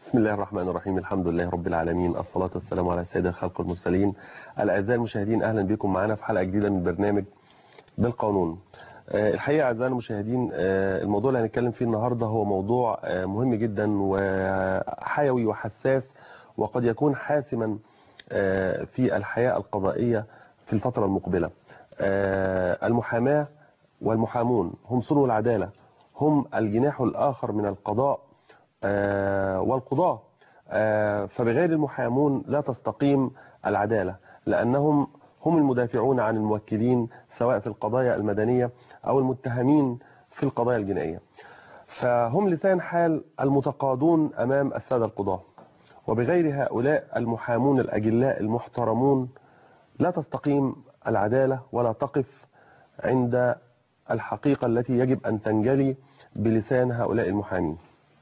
بسم الله الرحمن الرحيم الحمد لله رب العالمين الصلاة والسلام على سيد الخلق المرسلين الأعزاء المشاهدين أهلا بكم معنا في حلقة جديدة من برنامج بالقانون الحقيقة أعزائي المشاهدين الموضوع اللي هنتكلم فيه النهاردة هو موضوع مهم جدا وحيوي وحساس وقد يكون حاسما في الحياة القضائية في الفترة المقبلة المحاماة والمحامون هم صنو العدالة هم الجناح الآخر من القضاء والقضاة فبغير المحامون لا تستقيم العدالة لأنهم هم المدافعون عن الموكلين سواء في القضايا المدنية أو المتهمين في القضايا الجنائية فهم لسان حال المتقاضون أمام السادة القضاة وبغير هؤلاء المحامون الأجلاء المحترمون لا تستقيم العدالة ولا تقف عند الحقيقة التي يجب أن تنجلي بلسان هؤلاء المحامين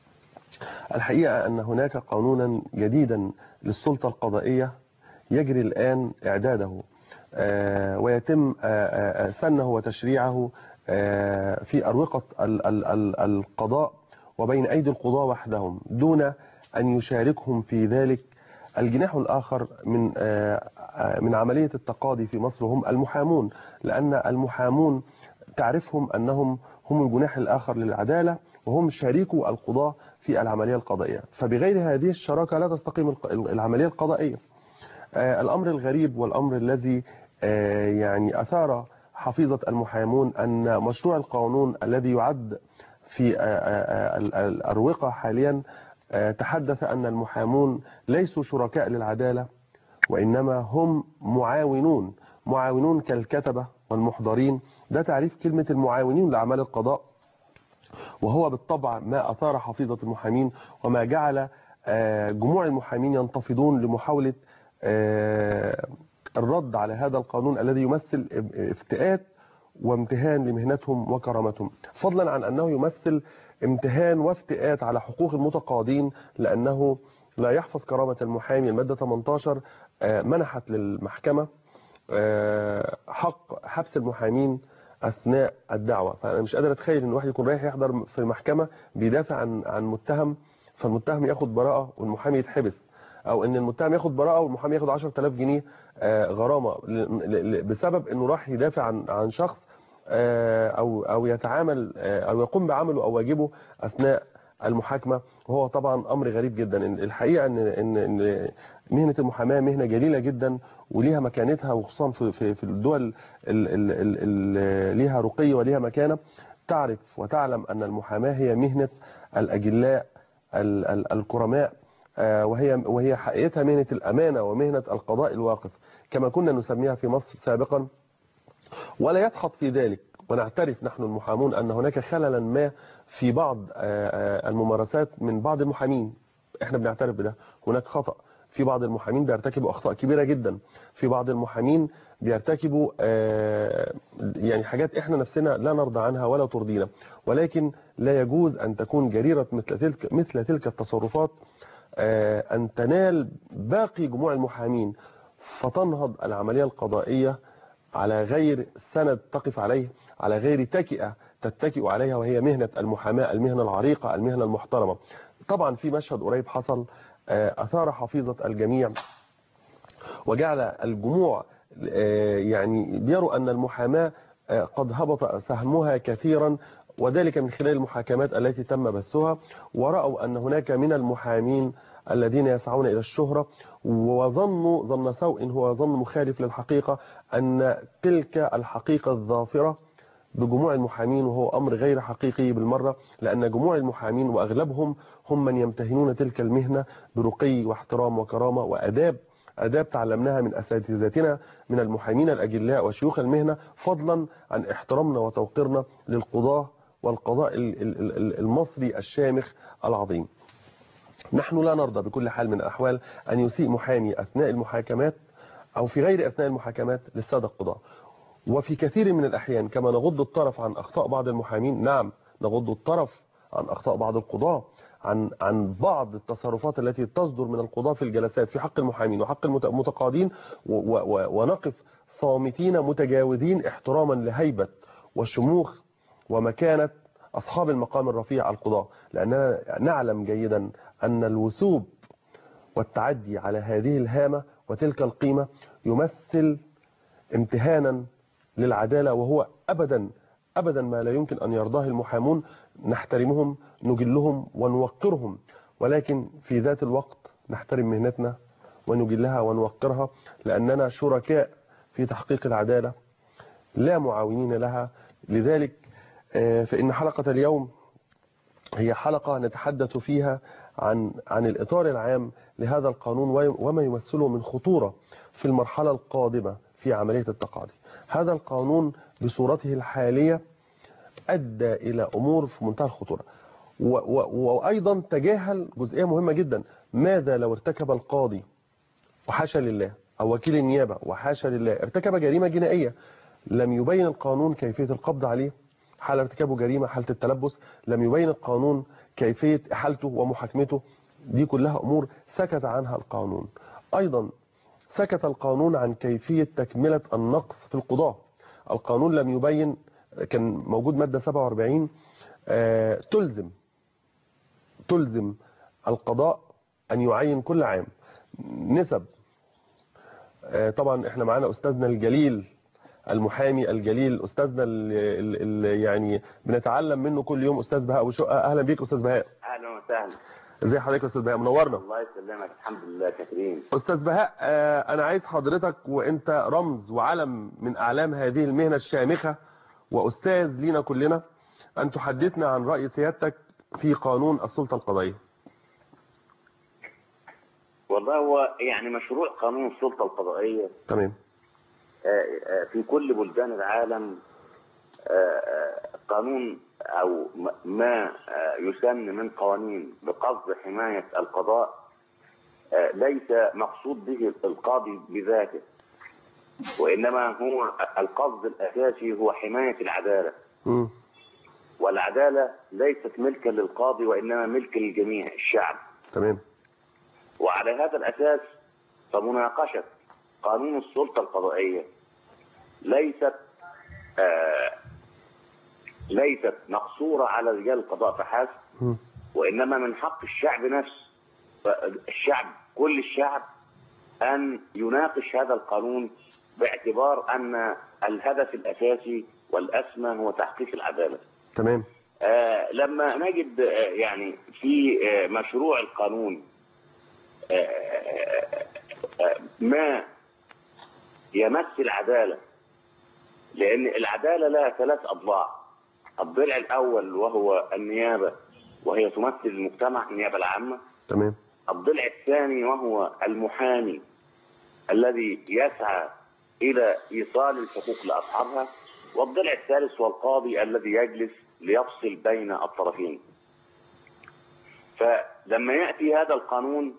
الحقيقة أن هناك قانونا جديدا للسلطة القضائية يجري الآن إعداده ويتم سنه وتشريعه في أروقة القضاء وبين أيدي القضاة وحدهم دون أن يشاركهم في ذلك الجناح الآخر من من عملية التقاضي في مصر هم المحامون لأن المحامون تعرفهم أنهم هم الجناح الآخر للعدالة وهم شريكو القضاة في العملية القضائية فبغير هذه الشراكة لا تستقيم العملية القضائية الأمر الغريب والأمر الذي يعني أثار حفيظة المحامون أن مشروع القانون الذي يعد في الأروقة حاليا تحدث أن المحامون ليسوا شركاء للعدالة وإنما هم معاونون معاونون كالكتبة والمحضرين ده تعريف كلمة المعاونين لأعمال القضاء وهو بالطبع ما أثار حفيظة المحامين وما جعل جموع المحامين ينتفضون لمحاولة الرد على هذا القانون الذي يمثل افتئات وامتهان لمهنتهم وكرامتهم فضلا عن أنه يمثل امتهان وافتئات على حقوق المتقاضين لأنه لا يحفظ كرامة المحامي المادة 18 منحت للمحكمة حق حبس المحامين أثناء الدعوة فأنا مش قادر أتخيل أن واحد يكون رايح يحضر في المحكمة بيدافع عن عن متهم فالمتهم ياخد براءة والمحامي يتحبس أو أن المتهم ياخد براءة والمحامي ياخد 10000 جنيه غرامة بسبب أنه راح يدافع عن عن شخص أو أو يتعامل أو يقوم بعمله أو واجبه أثناء المحاكمة وهو طبعا أمر غريب جدا الحقيقة أن إن مهنة المحاماة مهنة جليلة جدا وليها مكانتها وخصوصا في في, في الدول اللي ليها رقي وليها مكانة تعرف وتعلم أن المحاماة هي مهنة الأجلاء الكرماء وهي وهي حقيقتها مهنة الأمانة ومهنة القضاء الواقف كما كنا نسميها في مصر سابقا ولا يدخط في ذلك ونعترف نحن المحامون أن هناك خللا ما في بعض الممارسات من بعض المحامين احنا بنعترف بده هناك خطأ في بعض المحامين بيرتكبوا أخطاء كبيرة جدا في بعض المحامين بيرتكبوا يعني حاجات احنا نفسنا لا نرضى عنها ولا ترضينا ولكن لا يجوز أن تكون جريرة مثل تلك, مثل تلك التصرفات أن تنال باقي جموع المحامين فتنهض العملية القضائية على غير سند تقف عليه على غير تكئة تتكئ عليها وهي مهنة المحاماة المهنة العريقة المهنة المحترمة طبعا في مشهد قريب حصل أثار حفيظة الجميع وجعل الجموع يعني بيروا أن المحاماة قد هبط سهمها كثيرا وذلك من خلال المحاكمات التي تم بثها ورأوا أن هناك من المحامين الذين يسعون إلى الشهرة وظنوا ظن سوء هو ظن مخالف للحقيقة أن تلك الحقيقة الظافرة بجموع المحامين وهو أمر غير حقيقي بالمرة لأن جموع المحامين وأغلبهم هم من يمتهنون تلك المهنة برقي واحترام وكرامة وأداب أداب تعلمناها من أساتذتنا من المحامين الأجلاء وشيوخ المهنة فضلا عن احترامنا وتوقيرنا للقضاة والقضاء المصري الشامخ العظيم نحن لا نرضى بكل حال من الأحوال أن يسيء محامي أثناء المحاكمات أو في غير أثناء المحاكمات للسادة القضاة وفي كثير من الأحيان كما نغض الطرف عن أخطاء بعض المحامين نعم نغض الطرف عن أخطاء بعض القضاة عن عن بعض التصرفات التي تصدر من القضاة في الجلسات في حق المحامين وحق المتقاضين ونقف صامتين متجاوزين احتراما لهيبة وشموخ ومكانة أصحاب المقام الرفيع القضاة لأننا نعلم جيدا أن الوثوب والتعدي على هذه الهامة وتلك القيمة يمثل امتهانا للعدالة وهو أبدا أبدا ما لا يمكن أن يرضاه المحامون نحترمهم نجلهم ونوقرهم ولكن في ذات الوقت نحترم مهنتنا ونجلها ونوقرها لأننا شركاء في تحقيق العدالة لا معاونين لها لذلك فإن حلقة اليوم هي حلقة نتحدث فيها عن عن الإطار العام لهذا القانون وما يمثله من خطورة في المرحلة القادمة في عملية التقاضي هذا القانون بصورته الحالية أدى إلى أمور في منتهى الخطورة وأيضا تجاهل جزئية مهمة جدا ماذا لو ارتكب القاضي وحاشا لله أو وكيل النيابة وحاشا لله ارتكب جريمة جنائية لم يبين القانون كيفية القبض عليه حال ارتكابه جريمة حالة التلبس لم يبين القانون كيفية إحالته ومحاكمته دي كلها أمور سكت عنها القانون أيضا سكت القانون عن كيفية تكملة النقص في القضاء القانون لم يبين كان موجود مادة 47 آه تلزم تلزم القضاء أن يعين كل عام نسب آه طبعا احنا معانا أستاذنا الجليل المحامي الجليل أستاذنا اللي يعني بنتعلم منه كل يوم أستاذ بهاء أبو شقة أهلا بيك أستاذ بهاء أهلا وسهلا ازي حضرتك يا أستاذ بهاء منورنا الله يسلمك الحمد لله كريم أستاذ بهاء آه أنا عايز حضرتك وأنت رمز وعلم من أعلام هذه المهنة الشامخة وأستاذ لينا كلنا أن تحدثنا عن رأي سيادتك في قانون السلطة القضائية والله هو يعني مشروع قانون السلطة القضائية تمام في كل بلدان العالم قانون أو ما يسن من قوانين بقصد حماية القضاء ليس مقصود به القاضي بذاته وإنما هو القصد الأساسي هو حماية العدالة م. والعدالة ليست ملكا للقاضي وإنما ملك للجميع الشعب تمام وعلى هذا الأساس فمناقشة قانون السلطة القضائية ليست آه ليست مقصورة على رجال القضاء فحسب م. وإنما من حق الشعب نفسه الشعب كل الشعب أن يناقش هذا القانون باعتبار أن الهدف الأساسي والأسمى هو تحقيق العدالة تمام آه لما نجد آه يعني في آه مشروع القانون ما يمس العدالة لأن العدالة لها ثلاث أضلاع الضلع الأول وهو النيابة وهي تمثل المجتمع النيابة العامة تمام الضلع الثاني وهو المحامي الذي يسعى إلى إيصال الحقوق لأصحابها والضلع الثالث هو القاضي الذي يجلس ليفصل بين الطرفين فلما يأتي هذا القانون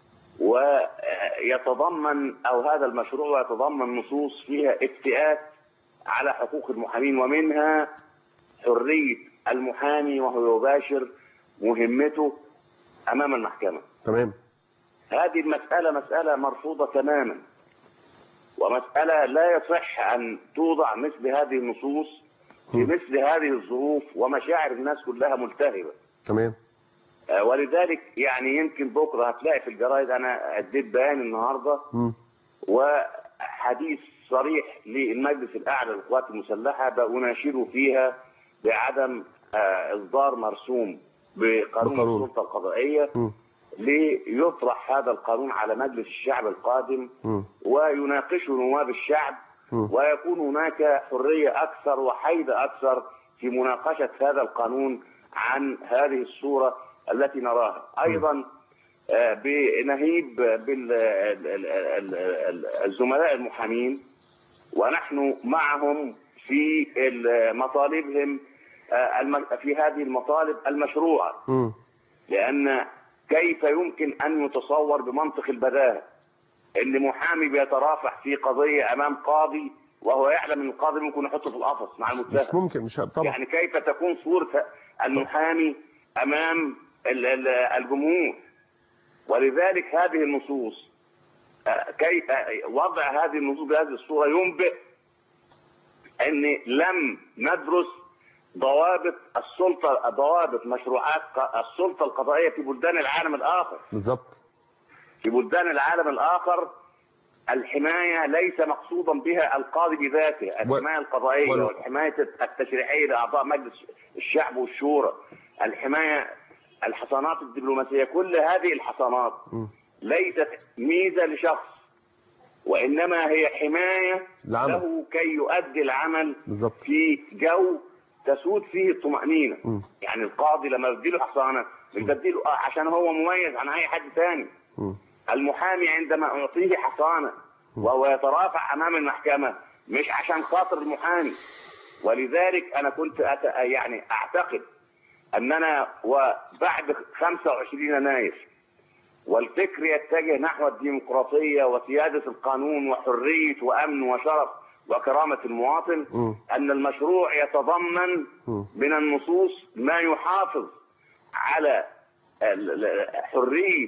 ويتضمن أو هذا المشروع يتضمن نصوص فيها افتئات على حقوق المحامين ومنها حرية المحامي وهو يباشر مهمته أمام المحكمة تمام هذه المسألة مسألة مرفوضة تماما ومسألة لا يصح أن توضع مثل هذه النصوص في مثل هذه الظروف ومشاعر الناس كلها ملتهبة تمام آه، ولذلك يعني يمكن بكرة هتلاقي في الجرايد أنا أديت بيان النهاردة م. وحديث صريح للمجلس الأعلى للقوات المسلحة بأناشده فيها بعدم آه، إصدار مرسوم بقانون بقانون. السلطة القضائية م. ليطرح هذا القانون على مجلس الشعب القادم م. ويناقشه نواب الشعب م. ويكون هناك حرية أكثر وحيدة أكثر في مناقشة هذا القانون عن هذه الصورة التي نراها أيضا آه، بنهيب بالزملاء المحامين ونحن معهم في ال- مطالبهم آه، الم- في هذه المطالب المشروعة م. لأن كيف يمكن أن يتصور بمنطق البداهة أن محامي بيترافع في قضية أمام قاضي وهو يعلم أن القاضي ممكن يحطه في القفص مع مش المتهم ممكن مش طبعا يعني كيف تكون صورة المحامي أمام ال- ال- الجمهور ولذلك هذه النصوص آه، كيف آه، وضع هذه النصوص بهذه الصورة ينبئ أن لم ندرس ضوابط السلطه ضوابط مشروعات ق- السلطه القضائيه في بلدان العالم الاخر بالظبط في بلدان العالم الاخر الحمايه ليس مقصودا بها القاضي بذاته، الحمايه القضائيه وال- والحمايه التشريعيه لاعضاء مجلس الشعب والشورى، الحمايه الحصانات الدبلوماسيه، كل هذه الحصانات مم. ليست ميزه لشخص وانما هي حمايه العمل. له كي يؤدي العمل بالظبط في جو تسود فيه الطمأنينة مم. يعني القاضي لما بديله حصانة مش بديله آه عشان هو مميز عن أي حد ثاني مم. المحامي عندما أعطيه حصانة وهو يترافع أمام المحكمة مش عشان خاطر المحامي ولذلك أنا كنت أت... يعني أعتقد أننا وبعد 25 يناير والفكر يتجه نحو الديمقراطية وسيادة القانون وحرية وأمن وشرف وكرامة المواطن مم. أن المشروع يتضمن مم. من النصوص ما يحافظ على ال- ال- حرية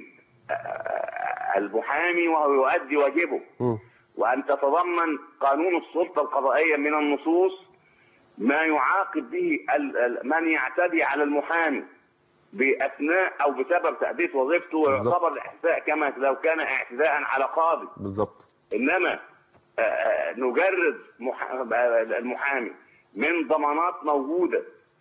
آه، المحامي وهو يؤدي واجبه مم. وأن تتضمن قانون السلطة القضائية من النصوص ما يعاقب به ال- ال- من يعتدي على المحامي بأثناء أو بسبب تأدية وظيفته ويعتبر الاعتداء كما لو كان اعتداء على قاضي بالظبط انما آه، آه، نجرد مح- آه، المحامي من ضمانات موجوده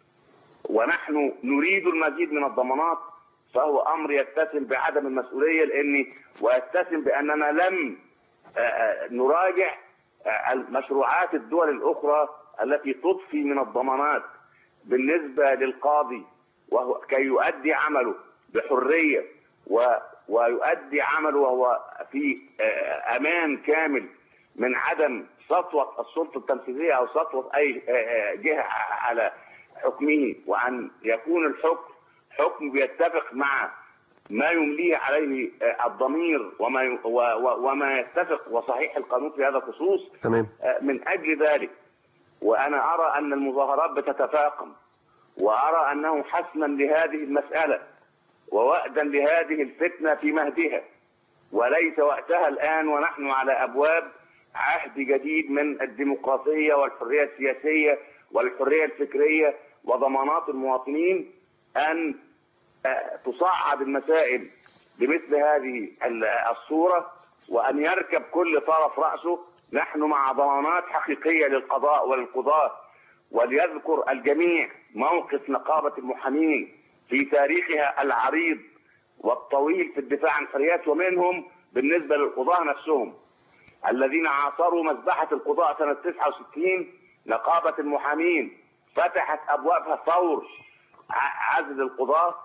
ونحن نريد المزيد من الضمانات فهو امر يتسم بعدم المسؤوليه لاني ويتسم باننا لم آه، آه، نراجع آه، مشروعات الدول الاخرى التي تضفي من الضمانات بالنسبه للقاضي وهو كي يؤدي عمله بحريه و ويؤدي عمله وهو في آه، امان كامل من عدم سطوه السلطه التنفيذيه او سطوه اي آه، آه، جهه على حكمه وان يكون الحكم حكم بيتفق مع ما يمليه عليه آه، الضمير وما ي- و- و- وما يتفق وصحيح القانون في هذا الخصوص تمام آه، من اجل ذلك وانا ارى ان المظاهرات بتتفاقم وارى انه حسما لهذه المساله ووأدا لهذه الفتنه في مهدها وليس وقتها الان ونحن على ابواب عهد جديد من الديمقراطيه والحريه السياسيه والحريه الفكريه وضمانات المواطنين ان آه، تصعد المسائل بمثل هذه ال- الصوره وان يركب كل طرف راسه نحن مع ضمانات حقيقيه للقضاء وللقضاه وليذكر الجميع موقف نقابه المحامين في تاريخها العريض والطويل في الدفاع عن الحريات ومنهم بالنسبه للقضاه نفسهم الذين عاصروا مذبحه القضاء سنه 69 نقابه المحامين فتحت ابوابها فور ع- عزل القضاه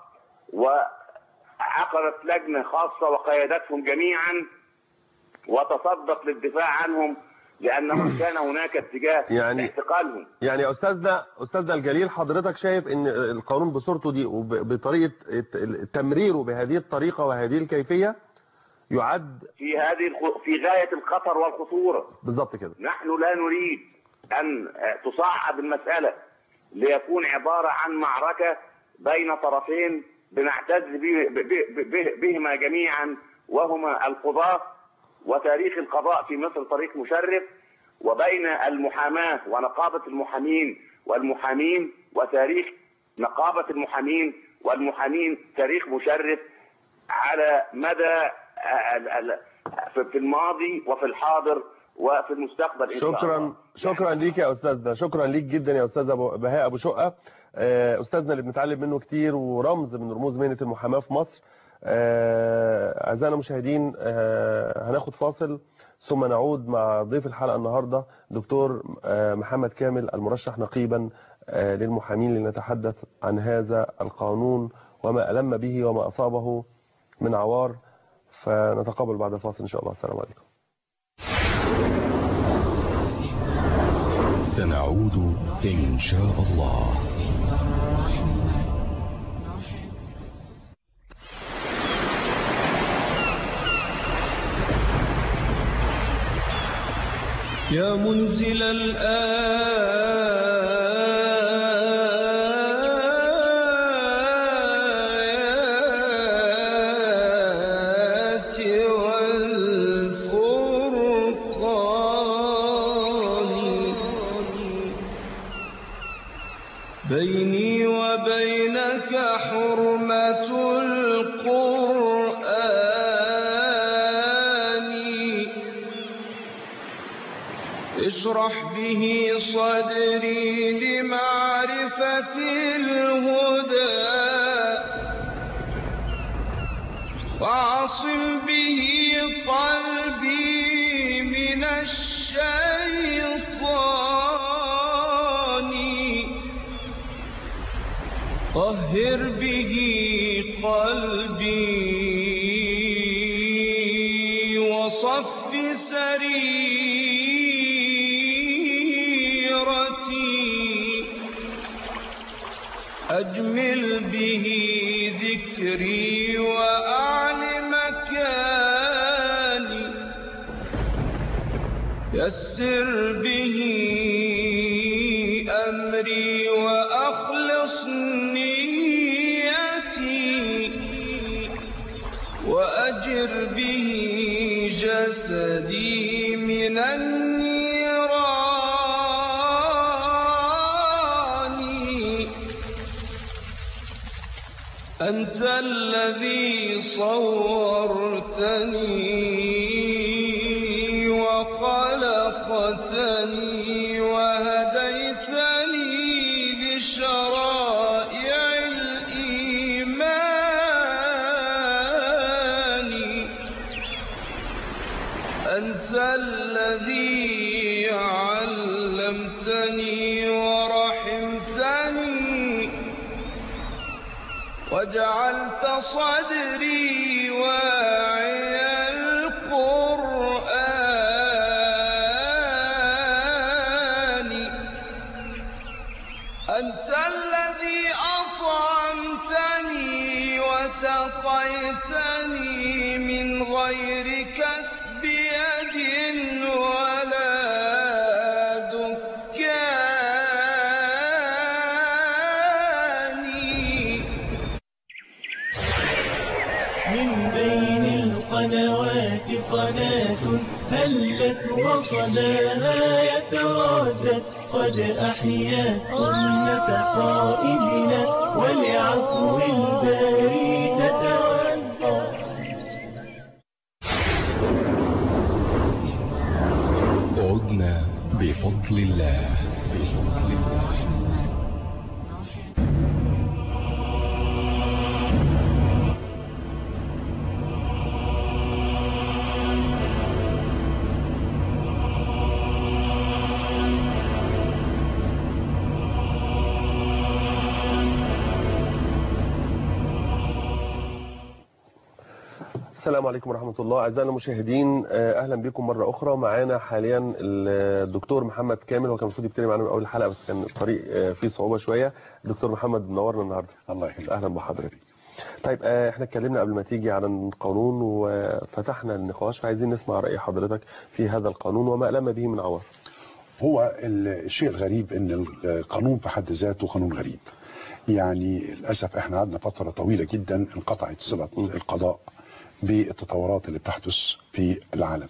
وعقدت لجنه خاصه وقيادتهم جميعا وتصدت للدفاع عنهم لانه كان هناك اتجاه يعني- لاعتقالهم يعني يا استاذنا استاذنا الجليل حضرتك شايف ان القانون بصورته دي وبطريقه تمريره بهذه الطريقه وهذه الكيفيه يعد في هذه الخ- في غايه الخطر والخطوره بالظبط كده نحن لا نريد ان تصعد المساله ليكون عباره عن معركه بين طرفين بنعتز به- به- به- بهما جميعا وهما القضاه وتاريخ القضاء في مصر طريق مشرف وبين المحاماه ونقابه المحامين والمحامين وتاريخ نقابه المحامين والمحامين تاريخ مشرف على مدى ال- ال- في في الماضي وفي الحاضر وفي المستقبل ان شاء شكرا الله شكرا ليك يا استاذنا شكرا ليك جدا يا استاذ أبو بهاء ابو شقه آه، استاذنا اللي بنتعلم منه كتير ورمز من رموز مهنه المحاماه في مصر آه، اعزائنا المشاهدين آه، هناخد فاصل ثم نعود مع ضيف الحلقه النهارده دكتور آه، محمد كامل المرشح نقيبا آه، للمحامين لنتحدث عن هذا القانون وما ألم به وما أصابه من عوار فنتقابل بعد الفاصل إن شاء الله السلام عليكم سنعود إن شاء الله يا منزل الآيات والفرقان القرآن اشرح به صدري لمعرفة الهدى واعصم به قلبي من الشيطان طهر به قلبي وصف سريرتي أجمل به ذكري وأعل مكاني يسر به أمري وأخلص نيتي وأجر به جسدي من النيران أنت الذي صورتني وخلقتني وهديتني لشرائع الإيمان أنت الذي علمتني ورحمتني وجعلت صدري واعي القرآن أنت الذي أطعمتني وسقيتني من غير كسب يد ولا دكان من بين القنوات قناة هلت وصداها يتردد قد أحيا سنة قائدنا ولعفو الباري تتودد عدنا بفضل الله بفضل الله السلام عليكم ورحمة الله أعزائنا المشاهدين آه، أهلا بكم مرة أخرى معانا حاليا الدكتور محمد كامل هو كان المفروض يبتدي معانا من أول الحلقة بس كان الطريق آه، فيه صعوبة شوية دكتور محمد منورنا النهاردة الله يخليك أهلا بحضرتك طيب آه، احنا اتكلمنا قبل ما تيجي عن القانون وفتحنا النقاش فعايزين نسمع رأي حضرتك في هذا القانون وما ألم به من عوار هو الشيء الغريب ان القانون في حد ذاته قانون غريب يعني للاسف احنا قعدنا فتره طويله جدا انقطعت صله القضاء بالتطورات اللي بتحدث في العالم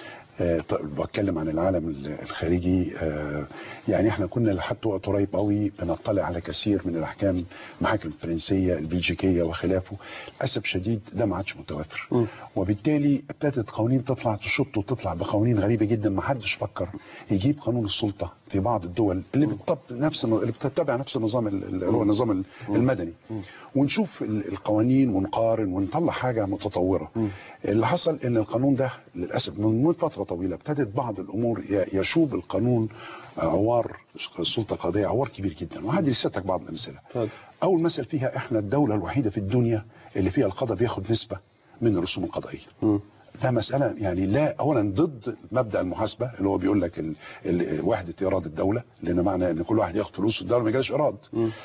آه، ط- بتكلم عن العالم ال- الخارجي آه، يعني احنا كنا لحد وقت قريب قوي بنطلع على كثير من الاحكام المحاكم الفرنسيه البلجيكيه وخلافه للاسف شديد ده ما عادش متوافر م. وبالتالي ابتدت قوانين تطلع تشط وتطلع بقوانين غريبه جدا ما حدش فكر يجيب قانون السلطه في بعض الدول اللي بتطبق نفس اللي بتتبع نفس النظام ال- اللي هو النظام ال- المدني ونشوف ال- القوانين ونقارن ونطلع حاجه متطوره اللي حصل ان القانون ده للاسف من من فتره طويله ابتدت بعض الامور ي- يشوب القانون عوار السلطه القضائيه عوار كبير جدا وهدي لسيادتك بعض الامثله اتفضل. اول مثل فيها احنا الدوله الوحيده في الدنيا اللي فيها القضاء بياخد نسبه من الرسوم القضائيه م. ده مسألة يعني لا أولا ضد مبدأ المحاسبة اللي هو بيقول لك ال... ال... وحدة إيراد الدولة لأن معنى إن كل واحد ياخد فلوس الدولة ما يجيش إيراد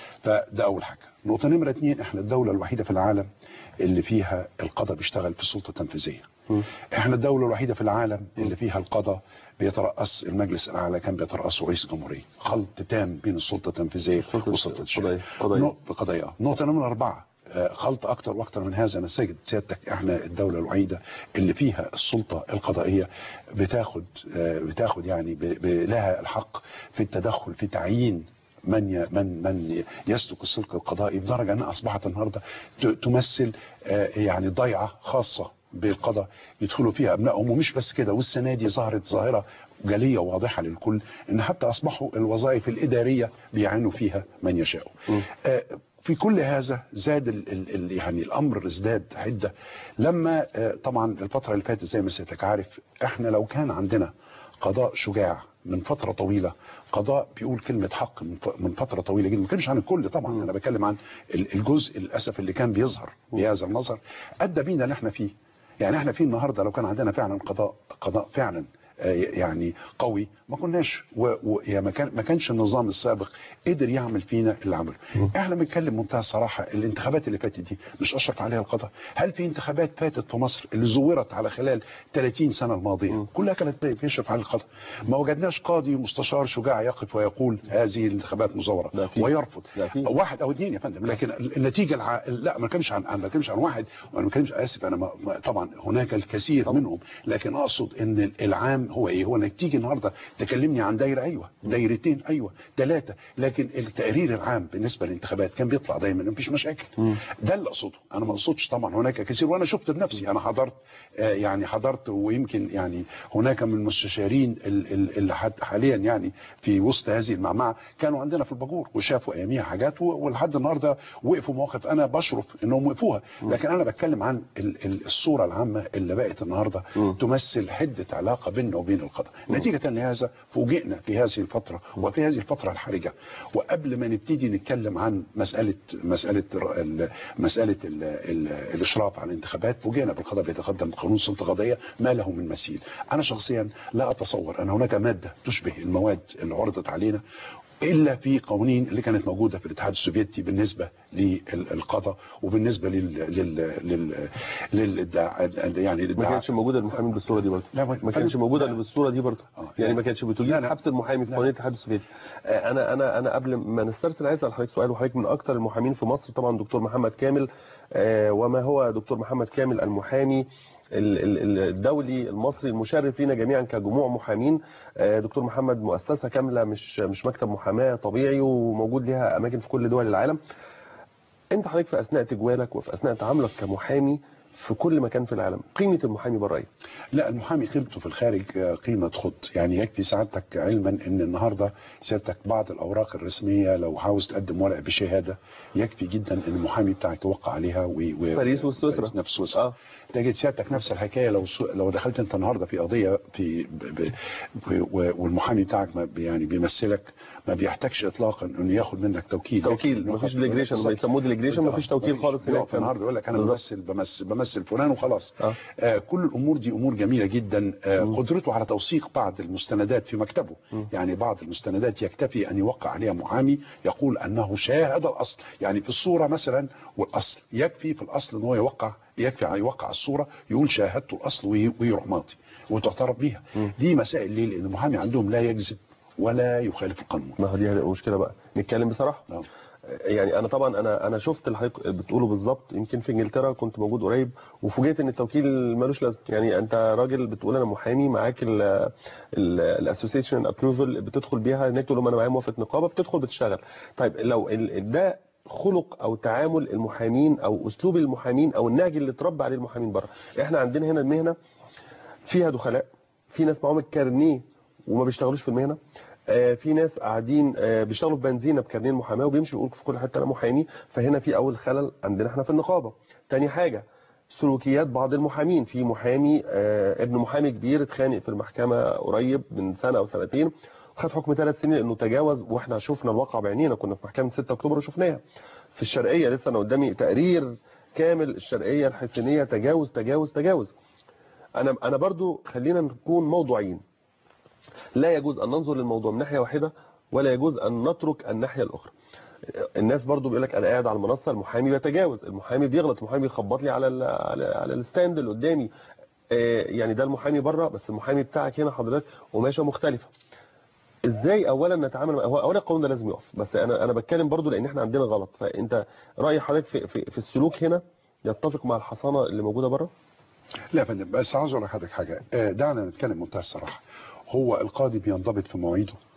فده أول حاجة نقطة نمرة اتنين إحنا الدولة الوحيدة في العالم اللي فيها القضاء بيشتغل في السلطة التنفيذية إحنا الدولة الوحيدة في العالم اللي فيها القضاء بيترأس المجلس الأعلى كان بيترأسه رئيس الجمهورية خلط تام بين السلطة التنفيذية السلطة والسلطة القضائية. الشرعية قضائية. نق- قضايا نقطة نمرة أربعة آه، خلط أكتر وأكتر من هذا أنا ساجد سيادتك إحنا الدولة الوحيدة اللي فيها السلطة القضائية بتاخد آه، بتاخد يعني ب- ب- لها الحق في التدخل في تعيين من ي- من من يسلك السلك القضائي بدرجه انها اصبحت النهارده ت- تمثل آه، يعني ضيعه خاصه بالقضاء يدخلوا فيها ابنائهم ومش بس كده والسنه دي ظهرت ظاهره جليه واضحه للكل ان حتى اصبحوا الوظائف الاداريه بيعينوا فيها من يشاء. آه، في كل هذا زاد ال ال ال يعني الامر ازداد حده لما آه، طبعا الفتره اللي فاتت زي ما سيادتك عارف احنا لو كان عندنا قضاء شجاع من فتره طويله قضاء بيقول كلمه حق من ف- من فتره طويله جدا ما بتكلمش عن الكل طبعا انا بتكلم عن ال- الجزء للاسف اللي كان بيظهر بهذا المظهر ادى بينا اللي احنا فيه يعني احنا في النهارده لو كان عندنا فعلا قضاء قضاء فعلا آه، يعني قوي ما كناش و... و... يعني ما, كان... ما كانش النظام السابق قدر يعمل فينا اللي عمله احنا بنتكلم منتهى الصراحه الانتخابات اللي فاتت دي مش اشرف عليها القضاء هل في انتخابات فاتت في مصر اللي زورت على خلال 30 سنه الماضيه كلها كانت بيشرف على القضاء ما وجدناش قاضي مستشار شجاع يقف ويقول هذه الانتخابات مزوره ده في. ويرفض ده في. واحد او اثنين يا فندم لكن النتيجه الع... لا ما بتكلمش عن انا ما بتكلمش عن واحد وانا ما بتكلمش اسف انا ما... ما... طبعا هناك الكثير منهم لكن اقصد ان العام هو ايه هو انك تيجي النهارده تكلمني عن دايره ايوه دايرتين ايوه ثلاثه لكن التقرير العام بالنسبه للانتخابات كان بيطلع دايما مفيش مشاكل ده اللي اقصده انا ما اقصدش طبعا هناك كثير وانا شفت بنفسي انا حضرت آه، يعني حضرت ويمكن يعني هناك من المستشارين ال- ال- اللي حد- حاليا يعني في وسط هذه المعمعه كانوا عندنا في الباجور وشافوا اياميها حاجات و- ولحد النهارده وقفوا مواقف انا بشرف انهم وقفوها لكن انا بتكلم عن ال- ال- الصوره العامه اللي بقت النهارده تمثل حده علاقه بيننا وبين القضاء نتيجه لهذا فوجئنا في هذه الفتره وفي هذه الفتره الحرجه وقبل ما نبتدي نتكلم عن مساله مساله ال- ال- مساله ال ال الاشراف على الانتخابات فوجئنا بالقضاء بيتقدم بقانون سلطه قضائيه ما له من مثيل انا شخصيا لا اتصور ان هناك ماده تشبه المواد اللي عرضت علينا الا في قوانين اللي كانت موجوده في الاتحاد السوفيتي بالنسبه للقضاء وبالنسبه لل لل لل, لل... يعني ما الادعاء كانش موجوده المحامين بالصوره دي برضه لا، ما- ما كانش موجوده اللي بالصوره دي برضه آه، يعني يعني- ما كانش لا، بتجيب لا. حبس المحامي في لا. قوانين الاتحاد السوفيتي آه، انا انا انا قبل ما نسترسل عايز اسال حضرتك سؤال وحضرتك من اكثر المحامين في مصر طبعا دكتور محمد كامل آه، وما هو دكتور محمد كامل المحامي ال- ال- ال- الدولي المصري المشرف لينا جميعا كجموع محامين آه، دكتور محمد مؤسسه كامله مش مش مكتب محاماه طبيعي وموجود ليها اماكن في كل دول العالم انت حضرتك في اثناء تجوالك وفي اثناء تعاملك كمحامي في كل مكان في العالم قيمه المحامي بره ايه لا المحامي قيمته في الخارج آه، قيمة خد يعني يكفي سعادتك علما ان النهاردة سيادتك بعض الاوراق الرسمية لو عاوز تقدم ورق بشهادة يكفي جدا ان المحامي بتاعك يوقع عليها و... و... باريس وسويسرا. باريس نفس سويسرا اه تجد سيادتك نفس الحكايه لو سو... لو دخلت انت النهارده في قضيه في ب... ب... و... والمحامي بتاعك ما... يعني بيمثلك ما بيحتاجش اطلاقا انه ياخد منك توكيل توكيل لكن مفيش ياخد- ديليجريشن بالظبط. بيسموه ديليجريشن مفيش توكيل خالص هناك يقف النهارده يقول لك انا بالظبط. بمثل بمثل بمثل فلان وخلاص آه. آه كل الامور دي امور جميله جدا آه قدرته على توثيق بعض المستندات في مكتبه يعني بعض المستندات يكتفي ان يوقع عليها محامي يقول انه شاهد الاصل يعني في الصوره مثلا والاصل يكفي في الاصل ان هو يوقع يكفي على يوقع الصوره يقول شاهدت الاصل وي- ويروح ماضي وتعترف بيها دي مسائل ليه لان المحامي عندهم لا يكذب ولا يخالف القانون ما هو دي المشكله بقى نتكلم بصراحه نعم. يعني انا طبعا انا انا شفت اللي حضرتك بتقوله بالظبط يمكن في انجلترا كنت موجود قريب وفوجئت ان التوكيل ملوش لازمه يعني انت راجل بتقول انا محامي معاك الاسوسيشن ابروفل بتدخل بيها انك تقول لهم انا معايا موافقه نقابه بتدخل بتشتغل طيب لو ال- ده خلق او تعامل المحامين او اسلوب المحامين او النهج اللي اتربى عليه المحامين بره احنا عندنا هنا المهنه فيها دخلاء في ناس معاهم الكارنيه وما بيشتغلوش في المهنه آه، في ناس قاعدين آه، بيشتغلوا في بنزينه بكارنيه المحاماه وبيمشي يقول في كل حته انا محامي فهنا في اول خلل عندنا احنا في النقابه تاني حاجه سلوكيات بعض المحامين في محامي آه، ابن محامي كبير اتخانق في المحكمه قريب من سنه او سنتين وخد حكم ثلاث سنين لانه تجاوز واحنا شفنا الواقع بعينينا كنا في محكمه 6 اكتوبر وشفناها في الشرقيه لسه انا قدامي تقرير كامل الشرقيه الحسينيه تجاوز تجاوز تجاوز انا انا برضو خلينا نكون موضوعيين لا يجوز ان ننظر للموضوع من ناحيه واحده ولا يجوز ان نترك الناحيه الاخرى الناس برضو بيقول لك انا قاعد على المنصه المحامي بيتجاوز المحامي بيغلط المحامي بيخبط لي على ال على, على الستاند اللي قدامي آه، يعني ده المحامي بره بس المحامي بتاعك هنا حضرتك قماشه مختلفه ازاي اولا نتعامل مع هو اولا القانون ده لازم يقف بس انا انا بتكلم برضو لان احنا عندنا غلط فانت راي حضرتك في, في, في السلوك هنا يتفق مع الحصانه اللي موجوده بره لا يا فندم بس عاوز اقول لحضرتك حاجه آه، دعنا نتكلم بمنتهى الصراحه هو القاضي بينضبط في مواعيده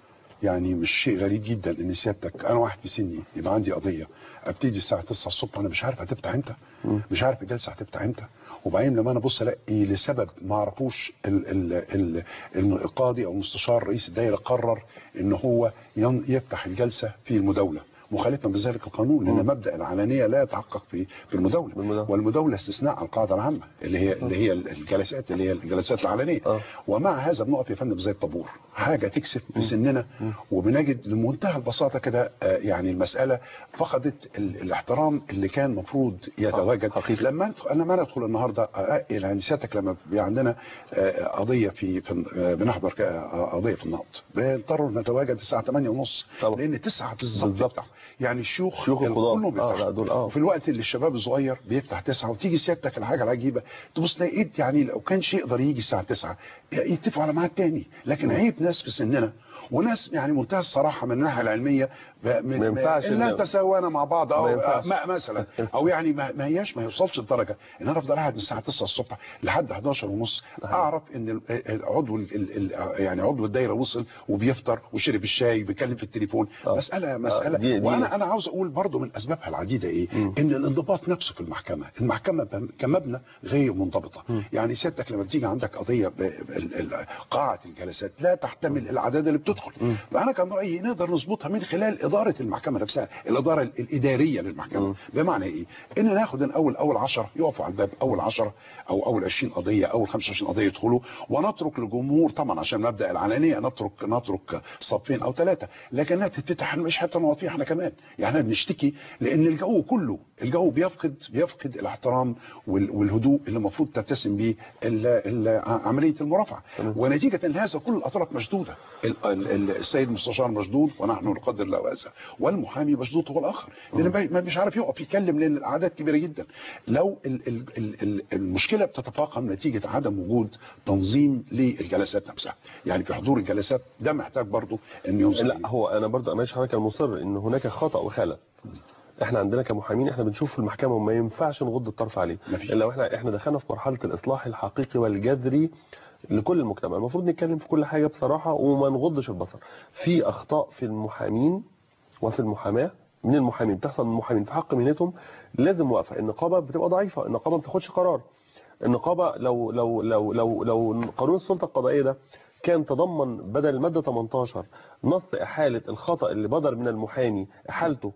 يعني مش شيء غريب جدا ان سيادتك انا واحد في سني يبقى عندي قضيه ابتدي الساعه 9 الصبح وانا مش عارف هتفتح امتى مش عارف الجلسه هتفتح امتى وبعدين لما انا ابص الاقي لسبب ما اعرفوش ال- ال- ال- القاضي او مستشار رئيس الدائره قرر ان هو ين- يفتح الجلسه في المداوله مخالفا بذلك القانون لان مبدا العلانيه لا يتحقق في في المداوله بالمداولة. والمداوله استثناء عن القاعده العامه اللي هي اللي هي الجلسات اللي هي الجلسات العلنيه آه. ومع هذا بنقف يا فندم زي الطابور حاجه تكسف في سننا وبنجد لمنتهى البساطه كده آه، يعني المساله فقدت ال- الاحترام اللي كان المفروض يتواجد حقيقي. لما أدخل- انا ما ندخل النهارده آه، يعني سيادتك لما بيبقى عندنا آه، قضيه في, في آه، بنحضر ك- آه، قضيه في النقض بنضطر نتواجد الساعه 8 ونص طبعا. لان 9 بالظبط بالظبط. بيفتح. يعني الشيوخ شيوخ القضاة. كلهم آه، بيفتحوا لا، دول آه. في الوقت اللي الشباب الصغير بيفتح تسعة وتيجي سيادتك الحاجة العجيبة تبص لقيت يعني لو كانش يقدر يجي الساعة تسعة يتفقوا على ميعاد تاني لكن عيب ناس في سننا وناس يعني منتهى الصراحة من الناحية العلمية ب- من- ما ينفعش لا إن- تساوانا مع بعض ما او ينفعش. ما مثلا او يعني ما, ما هياش ما يوصلش لدرجة ان انا افضل قاعد من الساعة 9 الصبح لحد 11 ونص اعرف ان ال- ال- عضو ال- ال- ال- يعني عضو الدايرة وصل وبيفطر وشرب الشاي بيتكلم في التليفون آه. مسألة مسألة دي- دي- وانا انا عاوز اقول برضو من اسبابها العديده ايه مم. ان الانضباط نفسه في المحكمه المحكمه ب- كمبنى غير منضبطه يعني سيادتك لما بتيجي عندك قضيه ب- ال- ال- قاعه الجلسات لا تحتمل الاعداد اللي بتدخل فانا كان رايي نقدر نظبطها من خلال اداره المحكمه نفسها الاداره ال- الاداريه للمحكمه بمعنى ايه ان ناخد ان اول اول 10 يقفوا على الباب اول 10 او اول 20 قضيه اول 25 قضيه يدخلوا ونترك للجمهور طبعا عشان مبدا العلانيه نترك نترك صفين او ثلاثه لكنها تتفتح مش حتى نقعد فيها احنا كمان يعني احنا بنشتكي لان الجو كله الجو بيفقد بيفقد الاحترام وال- والهدوء اللي المفروض تتسم به ال- ال- عمليه المرافعه ونتيجه لهذا كل الاطراف مشدوده ال- ال- ال- السيد المستشار مشدود ونحن نقدر له هذا والمحامي مشدود هو الاخر لان ما- ما مش عارف يقف يتكلم لان الاعداد كبيره جدا لو ال- ال- ال- ال- المشكله بتتفاقم نتيجه عدم وجود تنظيم للجلسات نفسها يعني في حضور الجلسات ده محتاج برضو ان ينظم لا هو انا برضه ماشي حضرتك المصر ان هناك خطا وخلل احنا عندنا كمحامين احنا بنشوف في المحكمه وما ينفعش نغض الطرف عليه مفيش. الا احنا احنا دخلنا في مرحله الاصلاح الحقيقي والجذري لكل المجتمع المفروض نتكلم في كل حاجه بصراحه وما نغضش البصر في اخطاء في المحامين وفي المحاماه من المحامين بتحصل من المحامين في حق مهنتهم لازم وقفه النقابه بتبقى ضعيفه النقابه ما بتاخدش قرار النقابه لو لو لو لو لو قانون السلطه القضائيه ده كان تضمن بدل الماده 18 نص احاله الخطا اللي بدر من المحامي احالته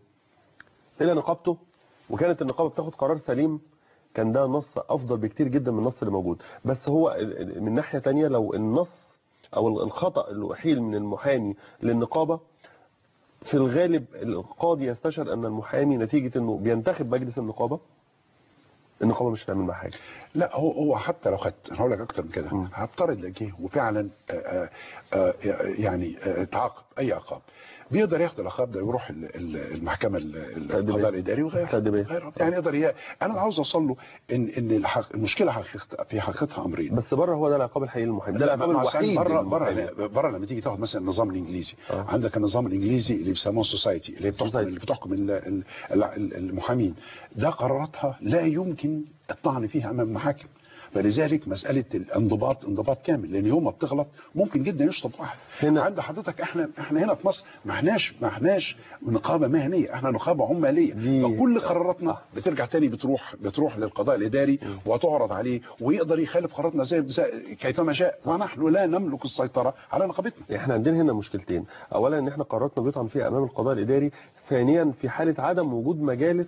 الى نقابته وكانت النقابه بتاخد قرار سليم كان ده نص افضل بكتير جدا من النص اللي موجود بس هو ال- ال- من ناحيه تانية لو النص او ال- الخطا اللي احيل من المحامي للنقابه في الغالب القاضي يستشعر ان المحامي نتيجه انه بينتخب مجلس النقابه النقابه مش هتعمل معاه حاجه لا هو هو حتى لو خدت انا هقول لك اكتر من كده مم. هفترض لك جه وفعلا آه، آه، آه، يعني آه، تعاقب اي عقاب بيقدر ياخد العقاب ده ويروح ال- ال- المحكمه ال- ال- تأديبية. القضاء الاداري وغيره تأديبية. غيره. يعني يقدر ي... انا عاوز اوصل له ان ان الحق... المشكله حقيقة في حقيقتها امرين بس بره هو ده العقاب الحقيقي للمحامي ده لا، العقاب ما- ما عشان الوحيد بره بره للمحامي. بره لما تيجي تاخد مثلا النظام الانجليزي آه. عندك النظام الانجليزي اللي بيسموه السوسايتي اللي بتحكم Society. اللي بتحكم ال- ال- ال- المحامين ده قراراتها لا يمكن الطعن فيها امام المحاكم فلذلك مساله الانضباط انضباط كامل لان يوم ما بتغلط ممكن جدا يشطب واحد هنا- عند حضرتك احنا احنا هنا في مصر ما احناش ما احناش نقابه مهنيه احنا نقابه عماليه دي- فكل قراراتنا بترجع تاني بتروح بتروح للقضاء الاداري وتعرض عليه ويقدر يخالف قراراتنا زي زي- كيفما شاء ونحن لا نملك السيطره على نقابتنا احنا عندنا هنا مشكلتين اولا ان احنا قراراتنا بيطعن فيها امام القضاء الاداري ثانيا في حاله عدم وجود مجالس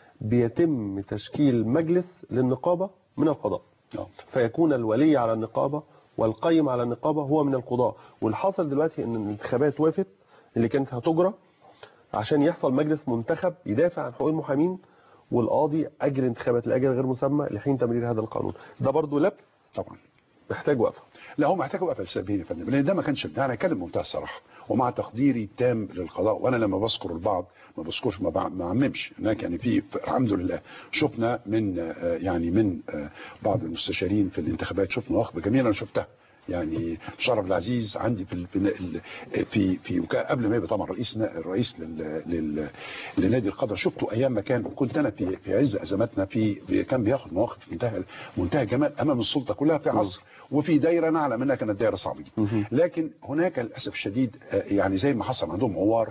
بيتم تشكيل مجلس للنقابه من القضاء آه. فيكون الولي على النقابه والقيم على النقابه هو من القضاء والحاصل دلوقتي ان الانتخابات وقفت اللي كانت هتجرى عشان يحصل مجلس منتخب يدافع عن حقوق المحامين والقاضي اجل انتخابات لاجل غير مسمى لحين تمرير هذا القانون ده برضو لبس طبعا محتاج وقفه لا هو محتاج يبقى فلسفيين يا فندم لان ده ما كانش انا اتكلم بمنتهى الصراحه ومع تقديري التام للقضاء وانا لما بذكر البعض ما بذكرش ما بع- ما اعممش هناك يعني في الحمد لله شفنا من آه، يعني من آه، بعض المستشارين في الانتخابات شفنا اخبار جميله انا شفتها يعني شرف العزيز عندي في ال- في في, في وكان قبل ما يبقى طبعا رئيس نا- رئيس لل لل لنادي القدر شفته ايام ما كان كنت انا في في عز ازماتنا في في- كان بياخد مواقف منتهى منتهى الجمال امام السلطه كلها في عصر وفي دايره نعلم انها كانت دايره صعبه جدا لكن هناك للاسف الشديد آه، يعني زي ما حصل عندهم عوار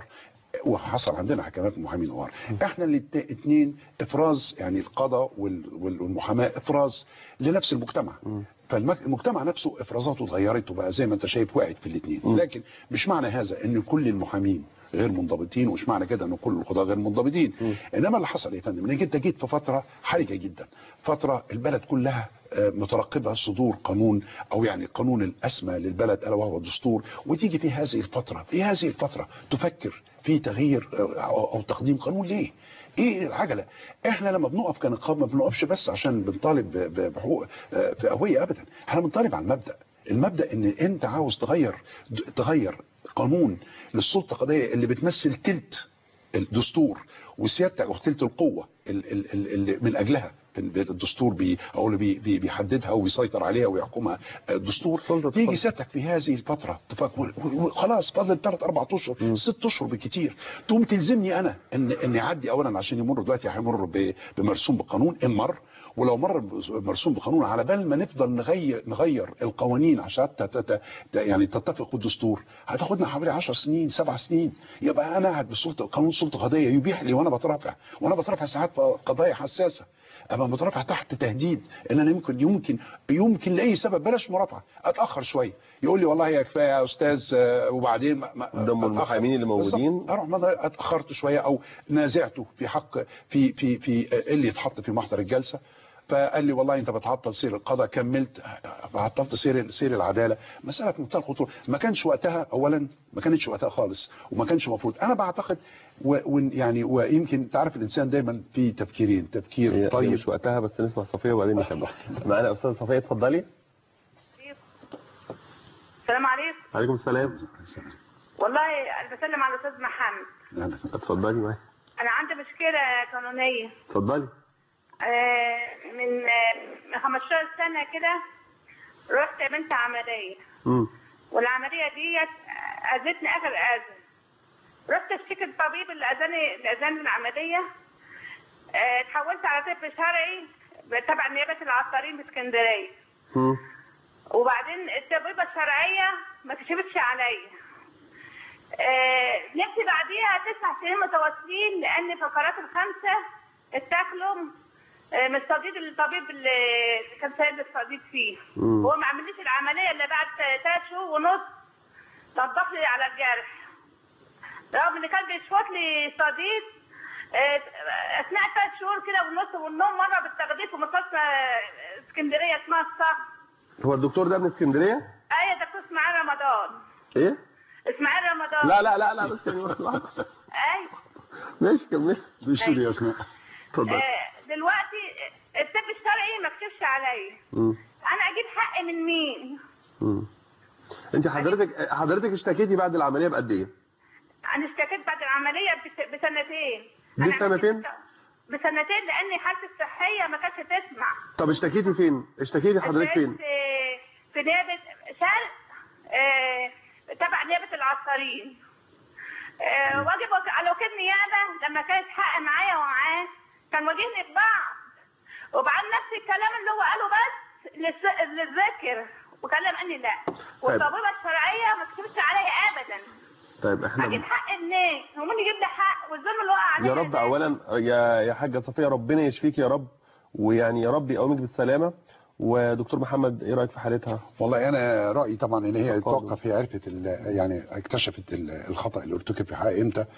وحصل عندنا كمان محامين نوار احنا الاثنين افراز يعني القضاء وال- وال- والمحاماه افراز لنفس المجتمع فالمجتمع نفسه افرازاته اتغيرت وبقى زي ما انت شايف وقعت في الاثنين لكن مش معنى هذا ان كل المحامين غير منضبطين ومش معنى كده ان كل القضاة غير منضبطين انما اللي حصل يا فندم انك انت جيت في فتره حرجه جدا فتره البلد كلها آه، مترقبه صدور قانون او يعني القانون الاسمى للبلد الا وهو الدستور وتيجي في هذه الفتره في هذه الفتره تفكر في تغيير آه، او أو تقديم قانون ليه؟ ايه العجله؟ احنا لما بنقف كنقابه ما بنقفش بس عشان بنطالب ب- ب- بحقوق آه، فئويه ابدا، احنا بنطالب على المبدا، المبدا ان انت عاوز تغير تغير قانون للسلطه القضائيه اللي بتمثل تلت الدستور وسيادتك وتلت القوه ال- ال- ال- اللي من اجلها الدستور بي او اللي بي بي بيحددها ويسيطر عليها ويحكمها الدستور سلطة تيجي القضاء. سيادتك في هذه الفتره تفكر خلاص فاضل ثلاث اربع اشهر ست اشهر بالكتير تقوم تلزمني انا ان ان يعدي اولا عشان يمر دلوقتي هيمر ب- بمرسوم بقانون ان مر ولو مر مرسوم بقانون على بال ما نفضل نغير نغير القوانين عشان تت- تت- يعني تتفق الدستور هتاخدنا حوالي 10 سنين سبع سنين يبقى انا قاعد بسلطه قانون سلطه قضائيه يبيح لي وانا بترافع وانا بترافع ساعات في قضايا حساسه اما مترافع تحت تهديد ان انا يمكن يمكن يمكن لاي سبب بلاش مرافعه اتاخر شويه يقول لي والله يا كفايه يا استاذ آه، وبعدين ما- ما- قدام أتأخر. المحامين اللي موجودين. بالظبط. اروح مضى- اتاخرت شويه او نازعته في حق في في في آه، اللي يتحط في محضر الجلسه فقال لي والله انت بتعطل سير القضاء كملت عطلت سير سير العداله مساله في منتهى الخطوره ما كانش وقتها اولا ما كانتش وقتها خالص وما كانش المفروض انا بعتقد و و- يعني ويمكن تعرف الانسان دايما في تفكيرين هي تفكير هي طيب مش وقتها بس نسمع صفيه وبعدين نكمل معانا استاذه صفيه اتفضلي السلام عليكم عليكم السلام والله انا بسلم على الاستاذ محمد اتفضلي معايا انا عندي مشكله قانونيه اتفضلي آه، من آه، من 15 سنه كده رحت يا بنت عمليه امم والعمليه ديت اذتني اخر اذى رحت اشتكي الطبيب اللي اذاني اللي اذاني العمليه آه، اتحولت على طب شرعي تبع نيابه العطارين باسكندريه امم وبعدين الطبيبه الشرعيه ما كشفتش عليا آه، نفسي بعديها تسع سنين متواصلين لان فقرات الخمسه اتاكلوا آه، من الصديد الطبيب اللي اللي كان سايب الصديد فيه مم. هو ما عمليش العمليه الا بعد ثلاث شهور ونص نضف لي على الجرح رغم ان كان بيشفط لي صديد آه، اثناء ثلاث شهور كده ونص والنوم مره بالتخدير في مستشفى آه، اسكندريه اسمها الصخر هو الدكتور ده من اسكندريه ايه دكتور اسماعيل رمضان ايه اسماعيل رمضان لا لا لا لا بس يعني واحدة واحدة. اي ماشي كملي بيشتري يا اسماء اتفضلي آه، دلوقتي الطب الشرعي ما كشفش عليا امم انا اجيب حقي من مين امم انت حضرتك حضرتك اشتكيتي بعد العمليه بقد ايه انا اشتكيت بعد العمليه بس- بسنتين دي أنا عملت سنتين؟ ست- بسنتين لان حالتي الصحيه ما كانتش تسمع طب اشتكيتي فين اشتكيتي حضرتك فين اشتكيت في في نيابه شرق آه، تبع نيابه العطارين آه، واجب وك- على وكيل نيابه لما كانت حق معايا ومعاه كان واجهني ببعض وبعد نفس الكلام اللي هو قاله بس للس- للذاكر وكلام قال لي لا والطبيبه الشرعيه ما كتبتش عليا ابدا طيب اجيب احنا حق منين؟ ومين يجيب لي حق والظلم اللي وقع عليا يا رب ده؟ اولا يا يا حاجه صفيه ربنا يشفيك يا رب ويعني يا رب يقومك بالسلامه ودكتور محمد ايه رايك في حالتها والله انا رايي طبعا ان هي تفضل. توقف هي عرفت ال- يعني اكتشفت ال- الخطا اللي ارتكب في حقها امتى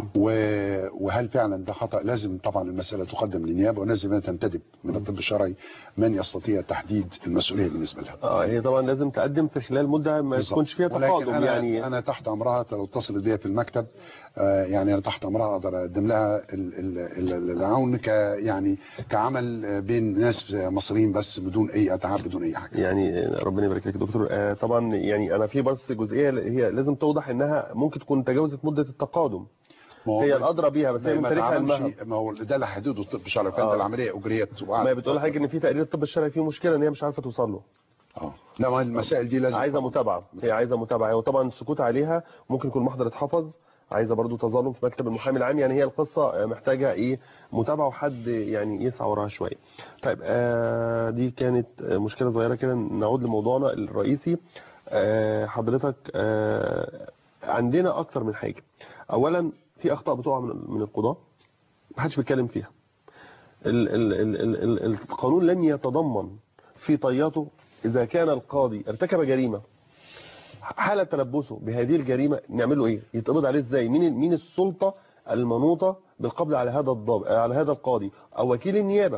و- وهل فعلا ده خطا لازم طبعا المساله تقدم للنيابه ولازم أن تنتدب من الطب الشرعي من يستطيع تحديد المسؤوليه بالنسبه لها اه هي طبعا لازم تقدم في خلال مده ما بالظبط. تكونش فيها ولكن تقادم أنا يعني انا تحت امرها لو اتصلت بيا في المكتب آه، يعني انا تحت امرها اقدر اقدم لها ال- ال- ال- العون ك يعني كعمل آه، بين ناس مصريين بس بدون اي اتعاب بدون اي حاجه يعني ربنا يبارك لك يا دكتور آه طبعا يعني انا في بس جزئيه هي لازم توضح انها ممكن تكون تجاوزت مده التقادم ما هو- هي الادرى بيها بس هي من ما تاريخ علمها تعملش ما هو ده اللي حدده الطب الشرعي فانت آه. العمليه اجريت ما هي بتقول لحضرتك ان في تقرير الطب الشرعي فيه مشكله ان هي مش عارفه توصل له اه لا ما المسائل دي لازم عايزه متابعه هي عايزه متابعه وطبعا السكوت عليها ممكن يكون محضر اتحفظ عايزه برضو تظلم في مكتب المحامي العام يعني هي القصه محتاجه ايه متابعه وحد يعني يسعى وراها شويه طيب آه دي كانت مشكله صغيره كده نعود لموضوعنا الرئيسي آه حضرتك آه عندنا اكتر من حاجه اولا في اخطاء بتقع من من القضاه محدش بيتكلم فيها ال ال ال ال ال القانون لن يتضمن في طياته اذا كان القاضي ارتكب جريمه حالة تلبسه بهذه الجريمة نعمل له ايه يتقبض عليه ازاي مين مين السلطة المنوطة بالقبض على هذا الضابط على هذا القاضي او وكيل النيابة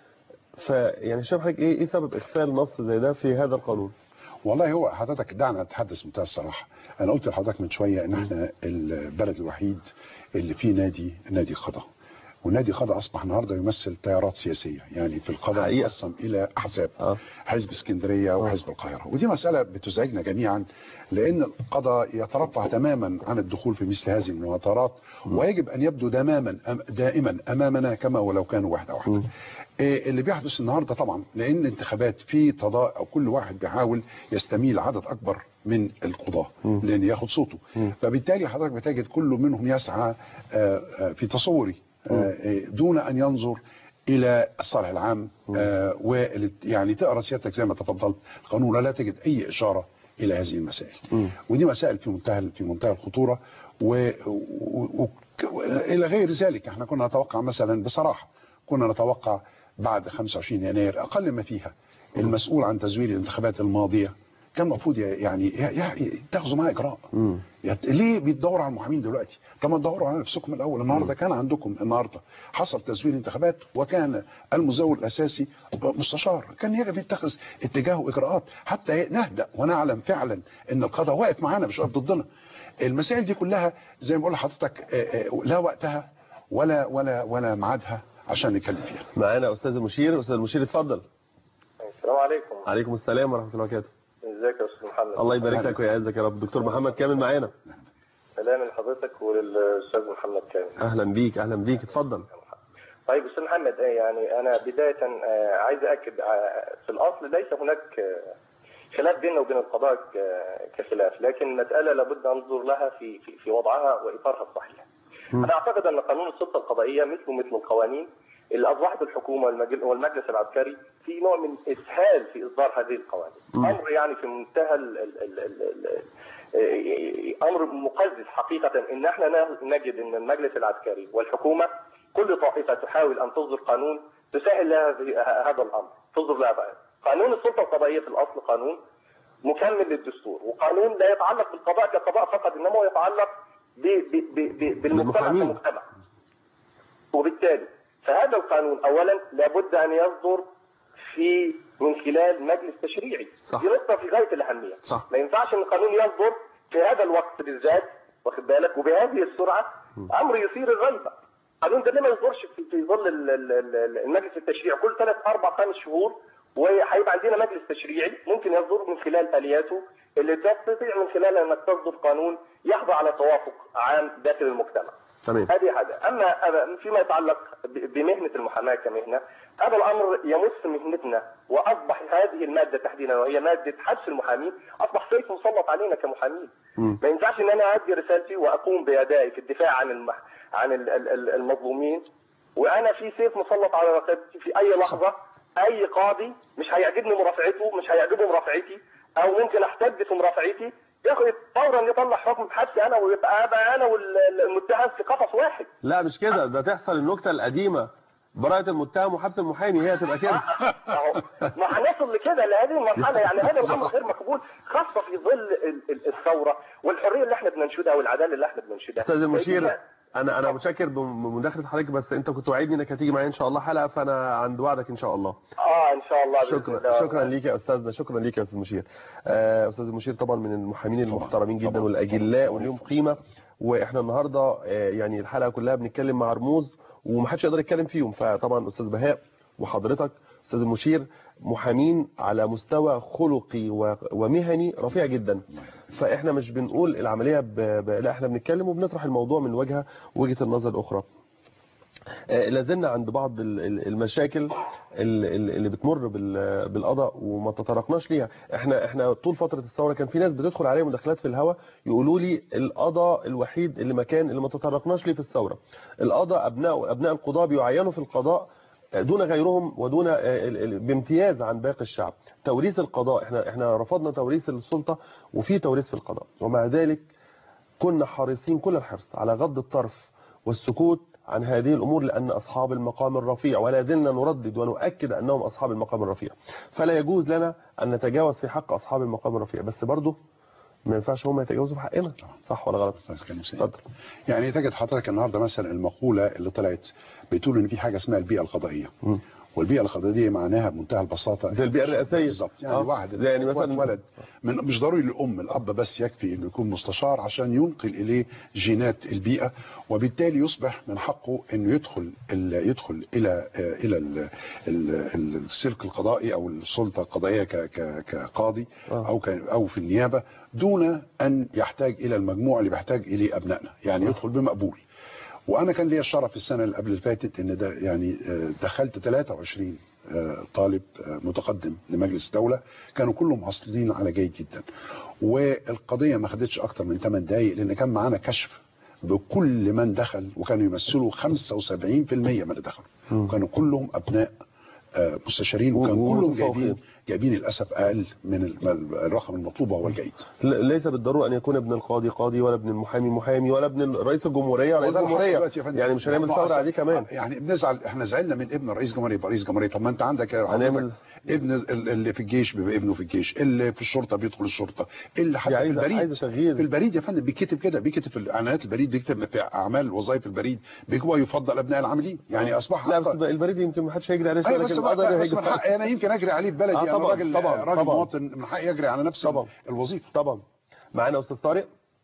فيعني شايف حضرتك ايه ايه سبب اغفال نص زي ده في هذا القانون والله هو حضرتك دعنا نتحدث بمنتهى الصراحه انا قلت لحضرتك من شويه ان احنا البلد الوحيد اللي فيه نادي نادي قضاء ونادي قضاء اصبح النهارده يمثل تيارات سياسيه يعني في القضاء حقيقة. مقسم الى احزاب آه. حزب اسكندريه وحزب القاهره ودي مساله بتزعجنا جميعا لان القضاء يترفع تماما عن الدخول في مثل هذه المواطرات ويجب ان يبدو دماما أم- دائما امامنا كما ولو كانوا واحده واحده إيه اللي بيحدث النهارده طبعا لان انتخابات في تضاء او كل واحد بيحاول يستميل عدد اكبر من القضاه لان ياخد صوته فبالتالي حضرتك بتجد كل منهم يسعى آه، آه، في تصوري آه، آه، دون ان ينظر الى الصالح العام آه، وال- يعني تقرا سيادتك زي ما تفضلت القانون لا تجد اي اشاره الى هذه المسائل ودي مسائل في منتهى في منتهى الخطوره و... و... و... الى غير ذلك احنا كنا نتوقع مثلا بصراحه كنا نتوقع بعد 25 يناير اقل ما فيها المسؤول عن تزوير الانتخابات الماضيه كان المفروض يعني يعني تاخذوا معاه اجراء يت- ليه بيدوروا على المحامين دلوقتي طب ما تدوروا على نفسكم الاول النهارده كان عندكم النهارده حصل تزوير انتخابات وكان المزور الاساسي مستشار كان يجب يتخذ اتجاهه اجراءات حتى نهدأ ونعلم فعلا ان القضاء واقف معانا مش واقف ضدنا المسائل دي كلها زي ما بقول لحضرتك آه، آه، لا وقتها ولا ولا ولا ميعادها عشان نتكلم فيها معانا استاذ المشير استاذ المشير اتفضل السلام عليكم عليكم السلام ورحمه الله وبركاته ازيك يا استاذ محمد الله يبارك لك ويعزك يا رب دكتور محمد كامل معانا سلام لحضرتك وللاستاذ محمد كامل اهلا بيك اهلا بيك اتفضل طيب استاذ محمد آه، يعني انا بدايه آه، عايز اكد آه، في الاصل ليس هناك آه، خلاف بيننا وبين القضاء ك- كخلاف لكن مساله لابد ان ننظر لها في في في وضعها واطارها الصحيح انا اعتقد ان قانون السلطه القضائيه مثله مثل القوانين اللي اصبحت الحكومه والمجل- والمجلس العسكري في نوع من اسهال في اصدار هذه القوانين امر يعني في منتهى ال ال ال ال ال ال امر مقزز حقيقه ان احنا ن- نجد ان المجلس العسكري والحكومه كل طائفه تحاول ان تصدر قانون تسهل لها هذه- هذا الامر تصدر لها بقى. قانون السلطه القضائيه في الاصل قانون مكمل للدستور وقانون لا يتعلق بالقضاء كقضاء فقط انما هو يتعلق ب ب ب ب بالمجتمع بالمحامين. كمجتمع وبالتالي فهذا القانون اولا لابد ان يصدر في من خلال مجلس تشريعي صح. دي نقطه في غايه الاهميه صح. ما ينفعش ان القانون يصدر في هذا الوقت بالذات واخد بالك وبهذه السرعه امر يثير الريبه القانون ده ليه ما يصدرش في, في ظل ال- ال- ال- المجلس التشريعي كل ثلاث اربع خمس شهور وهيبقى عندنا مجلس تشريعي ممكن يصدر من خلال الياته اللي تستطيع من خلالها انك تصدر قانون يحظى على توافق عام داخل المجتمع. تمام هذه حاجة أما أما فيما يتعلق ب- بمهنة المحاماة كمهنة هذا الأمر يمس مهنتنا وأصبح هذه المادة تحديدا وهي مادة حبس المحامين أصبح سيف مسلط علينا كمحامين مم. ما ينفعش إن أنا أدي رسالتي وأقوم بأدائي في الدفاع عن الم... عن ال- ال- ال- المظلومين وأنا في سيف مسلط على رقبتي في أي لحظة أي قاضي مش هيعجبني مرافعته مش هيعجبه مرافعتي أو ممكن أحتج في مرافعتي ياخد فورا يطلع حكم بحبس أنا ويبقى أبقى أنا والمتهم في قفص واحد لا مش كده ده تحصل النكته القديمه براءه المتهم وحبس المحامي هي تبقى كده اهو ما هنصل لكده لهذه المرحله يعني هذا الامر غير مقبول خاصه في ظل ال- ال- الثوره والحريه اللي احنا بننشدها والعداله اللي احنا بننشدها استاذ المشير فهي- انا انا متشكر بمداخله حضرتك بس انت كنت وعدني انك هتيجي معايا ان شاء الله حلقه فانا عند وعدك ان شاء الله اه ان شاء الله بإذن شكرا الله. شكرا ليك يا استاذنا شكرا ليك يا استاذ مشير آه، استاذ المشير طبعا من المحامين المحترمين جدا طبعاً. والاجلاء وليهم قيمه واحنا النهارده آه، يعني الحلقه كلها بنتكلم مع رموز ومحدش يقدر يتكلم فيهم فطبعا استاذ بهاء وحضرتك استاذ المشير محامين على مستوى خلقي و- ومهني رفيع جدا فاحنا مش بنقول العمليه ب... ب... لا احنا بنتكلم وبنطرح الموضوع من وجهه وجهه النظر الاخرى آه، لازلنا عند بعض ال- ال- المشاكل ال- ال- اللي بتمر بال- بالقضاء وما تطرقناش ليها احنا احنا طول فتره الثوره كان في ناس بتدخل عليا مداخلات في الهوا يقولوا لي القضاء الوحيد اللي مكان اللي ما تطرقناش ليه في الثوره القضاء ابناء ابناء القضاء بيعينوا في القضاء دون غيرهم ودون آه، ال- ال- بامتياز عن باقي الشعب توريث القضاء احنا احنا رفضنا توريث السلطه وفي توريث في القضاء ومع ذلك كنا حريصين كل الحرص على غض الطرف والسكوت عن هذه الأمور لأن أصحاب المقام الرفيع ولا زلنا نردد ونؤكد أنهم أصحاب المقام الرفيع فلا يجوز لنا أن نتجاوز في حق أصحاب المقام الرفيع بس برضه ما ينفعش هم يتجاوزوا في حقنا صح ولا غلط استاذ كريم سيد. اتفضل يعني تجد حضرتك النهارده مثلا المقوله اللي طلعت بتقول ان في حاجه اسمها البيئه القضائيه مم. والبيئه القضائيه معناها بمنتهى البساطه زي البيئة الرئاسية. بالظبط يعني آه. واحد يعني واحد مثلا- ولد من مش ضروري للام الاب بس يكفي انه يكون مستشار عشان ينقل اليه جينات البيئه وبالتالي يصبح من حقه انه يدخل ال- يدخل الى آه، الى ال- ال- السلك القضائي او السلطه القضائيه ك- ك- كقاضي آه. او ك- او في النيابه دون ان يحتاج الى المجموع اللي بيحتاج اليه ابنائنا يعني يدخل بمقبول وانا كان لي الشرف السنه اللي قبل اللي فاتت ان ده يعني آه، دخلت 23 آه، طالب آه، متقدم لمجلس الدوله كانوا كلهم حاصلين على جيد جدا والقضيه ما خدتش اكتر من 8 دقائق لان كان معانا كشف بكل من دخل وكانوا يمثلوا 75% من اللي دخلوا وكانوا كلهم ابناء آه، مستشارين وكان و- كلهم ومتفوقين. جايبين جايبين للاسف اقل من ال- الرقم المطلوب وهو الجيد ل- ليس بالضروره ان يكون ابن القاضي قاضي ولا ابن المحامي محامي ولا ابن رئيس الجمهوريه رئيس وده اللي حصل الجمهوريه دلوقتي يا فندم. يعني مش هنعمل ما ثوره أصل- عليه كمان يعني بنزعل احنا زعلنا من ابن رئيس جمهوريه يبقى رئيس جمهوريه طب ما انت عندك هنعمل- حضرتك ابن ال- اللي في الجيش بيبقى ابنه في الجيش اللي في الشرطه بيدخل الشرطه اللي حتى يعني في عايزة- البريد عايزة تغيير. في البريد يا فندم بيكتب كده بيكتب في اعلانات البريد بيكتب في اعمال وظائف البريد بيكتب يفضل ابناء العاملين يعني اصبح لا بس البريد يمكن ما حدش هيجري عليه شوية، ايوه بس لكن ما- القضاء لا، بس هيجري من حقي انا يمكن اجري عليه في بلدي آه، انا طبعاً، راجل طبعاً، راجل طبعاً. مواطن من حقي اجري على نفس طبعاً. الوظيفه طبعا معانا استاذ طارق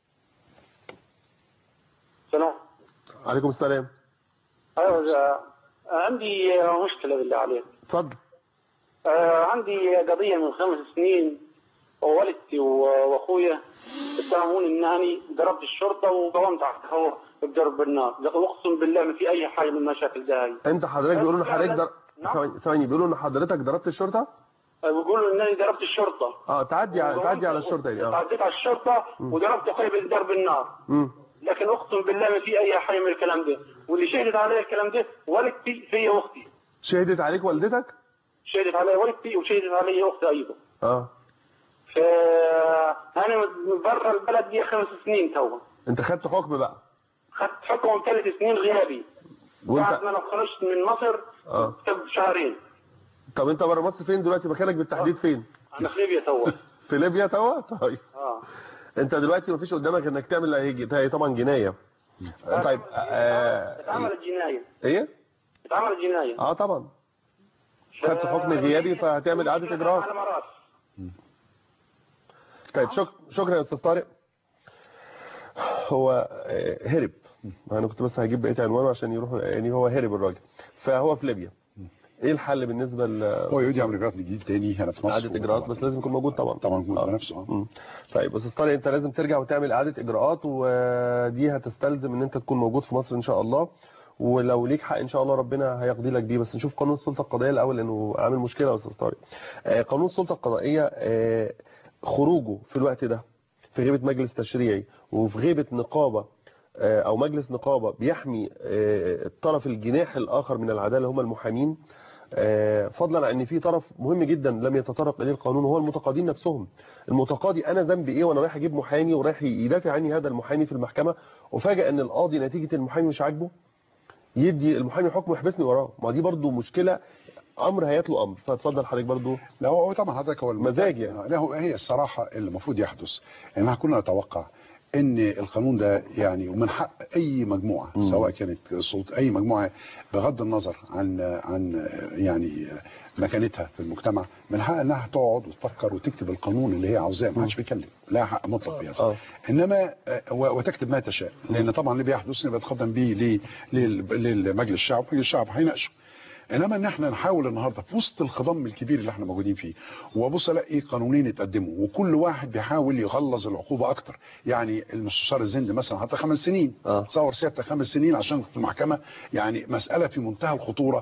سلام عليكم السلام ايوه إذا- عندي مشكله بالله عليك اتفضل آه، عندي قضيه من خمس سنين ووالدتي و- واخويا اتهموني ان انا ضربت الشرطه وقومت على الهواء بضرب بالنار اقسم بالله ما في اي حاجه من المشاكل ده هاي انت حضرتك بيقولوا ان حضرتك در... نعم. ثواني- ثواني بيقولوا ان حضرتك ضربت الشرطه آه، بيقولوا ان انا ضربت الشرطه اه تعدي على وقومت- تعدي على الشرطه يعني اه تعديت على الشرطه وضربت اخويا بضرب النار امم لكن اقسم بالله ما في اي حاجه من الكلام ده واللي شهدت علي الكلام ده والدتي هي واختي شهدت عليك والدتك شهدت علي والدتي وشهدت علي اختي ايضا اه فانا من برا البلد دي خمس سنين تو انت خدت حكم بقى خدت حكم ثلاث سنين غيابي بعد وانت ما انا خرجت من مصر اه كتب شهرين طب انت بره مصر فين دلوقتي مكانك بالتحديد فين انا في ليبيا تو في ليبيا توا طيب اه انت دلوقتي مفيش قدامك انك تعمل هيجي هي طبعا جنايه طيب آه... اتعملت جنايه ايه اتعملت جنايه اه طبعا خدت حكم غيابي فهتعمل اعاده اجراءات على مرات طيب شك... شكرا يا استاذ طارق هو آه، هرب انا كنت بس هجيب بقيه عنوانه عشان يروح يعني هو هرب الراجل فهو في ليبيا ايه الحل بالنسبه ل هو يعود يعمل اجراءات جديد تاني هنا في مصر اعاده اجراءات بس لازم يكون موجود طبعا طبعا موجود آه. بنفسه اه مم. طيب استاذ طارق انت لازم ترجع وتعمل اعاده اجراءات ودي هتستلزم ان انت تكون موجود في مصر ان شاء الله ولو ليك حق ان شاء الله ربنا هيقضي لك بيه بس نشوف قانون السلطه القضائيه الاول لانه عامل مشكله يا استاذ طارق آه، قانون السلطه القضائيه آه، خروجه في الوقت ده في غيبه مجلس تشريعي وفي غيبه نقابه آه، او مجلس نقابه بيحمي آه، الطرف الجناح الاخر من العداله هم المحامين آه، فضلا عن ان في طرف مهم جدا لم يتطرق اليه القانون وهو المتقاضين نفسهم المتقاضي انا ذنبي ايه وانا رايح اجيب محامي ورايح يدافع عني هذا المحامي في المحكمه وفاجئ ان القاضي نتيجه المحامي مش عاجبه يدي المحامي حكم ويحبسني وراه ما دي برضو مشكله امر هيتلو امر فاتفضل حضرتك برضو لا هو هو طبعا حضرتك هو الم- مزاج يعني. آه، لا هو هي الصراحه اللي المفروض يحدث ان احنا كنا نتوقع ان القانون ده يعني ومن حق اي مجموعه مم. سواء كانت سلطه اي مجموعه بغض النظر عن عن يعني مكانتها في المجتمع من حق انها تقعد وتفكر وتكتب القانون اللي هي عاوزاه ما حدش بيتكلم لا حق مطلق في هذا اه انما آه، و- وتكتب ما تشاء لان طبعا اللي بيحدث نبقى نتقدم به ل- لل- للمجلس الشعب مجلس الشعب هيناقشه انما ان احنا نحاول النهارده في وسط الخضم الكبير اللي احنا موجودين فيه وابص الاقي قانونين اتقدموا وكل واحد بيحاول يغلظ العقوبه اكتر يعني المستشار الزند مثلا حتى خمس سنين آه. تصور سيادتك خمس سنين عشان في المحكمه يعني مساله في منتهى الخطوره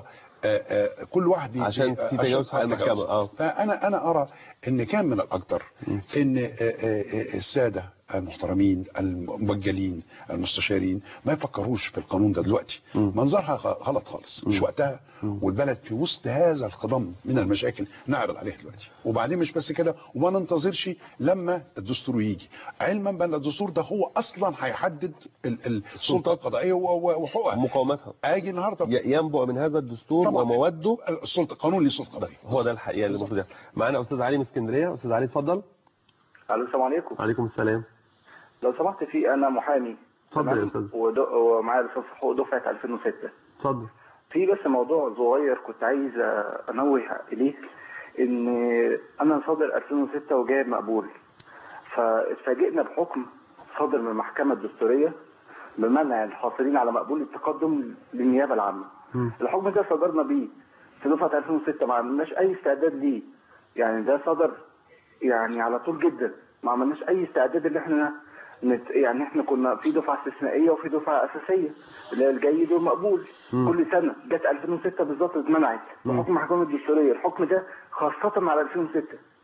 آه، آه، كل واحد بي- عشان بي- في تجاوز حق آه، المحكمة، تجاوز. آه. فانا انا ارى ان كان من الاقدر ان آه، آه، آه، الساده المحترمين المبجلين المستشارين ما يفكروش في القانون ده دلوقتي منظرها غ- غلط خالص مش وقتها والبلد في وسط هذا الخضم من المشاكل نعرض عليها دلوقتي وبعدين مش بس كده وما ننتظرش لما الدستور يجي علما بان الدستور ده هو اصلا هيحدد ال- ال- السلطه القضائيه و- و- وحقوقها مقاومتها اجي النهارده ي- ينبع من هذا الدستور طبعاً. ومواده السلطه قانون للسلطه القضائيه هو ده الحقيقه اللي المفروض يحصل معانا استاذ علي من اسكندريه استاذ علي اتفضل الو السلام عليكم عليكم السلام لو سمحت في انا محامي اتفضل يا تمام؟ استاذ ود- ومعايا لسانس حقوق دفعه 2006 اتفضل في بس موضوع صغير كنت عايز انوه اليه ان انا صادر 2006 وجايب مقبول فاتفاجئنا بحكم صادر من المحكمه الدستوريه بمنع الحاصلين على مقبول التقدم للنيابه العامه الحكم ده صدرنا بيه في دفعه 2006 ما عملناش اي استعداد ليه يعني ده صدر يعني على طول جدا ما عملناش اي استعداد اللي احنا نت... يعني احنا كنا في دفعه استثنائيه وفي دفعه اساسيه اللي هي الجيد والمقبول مم. كل سنه جت 2006 بالظبط اتمنعت بحكم المحكمه الدستوريه الحكم ده خاصه على 2006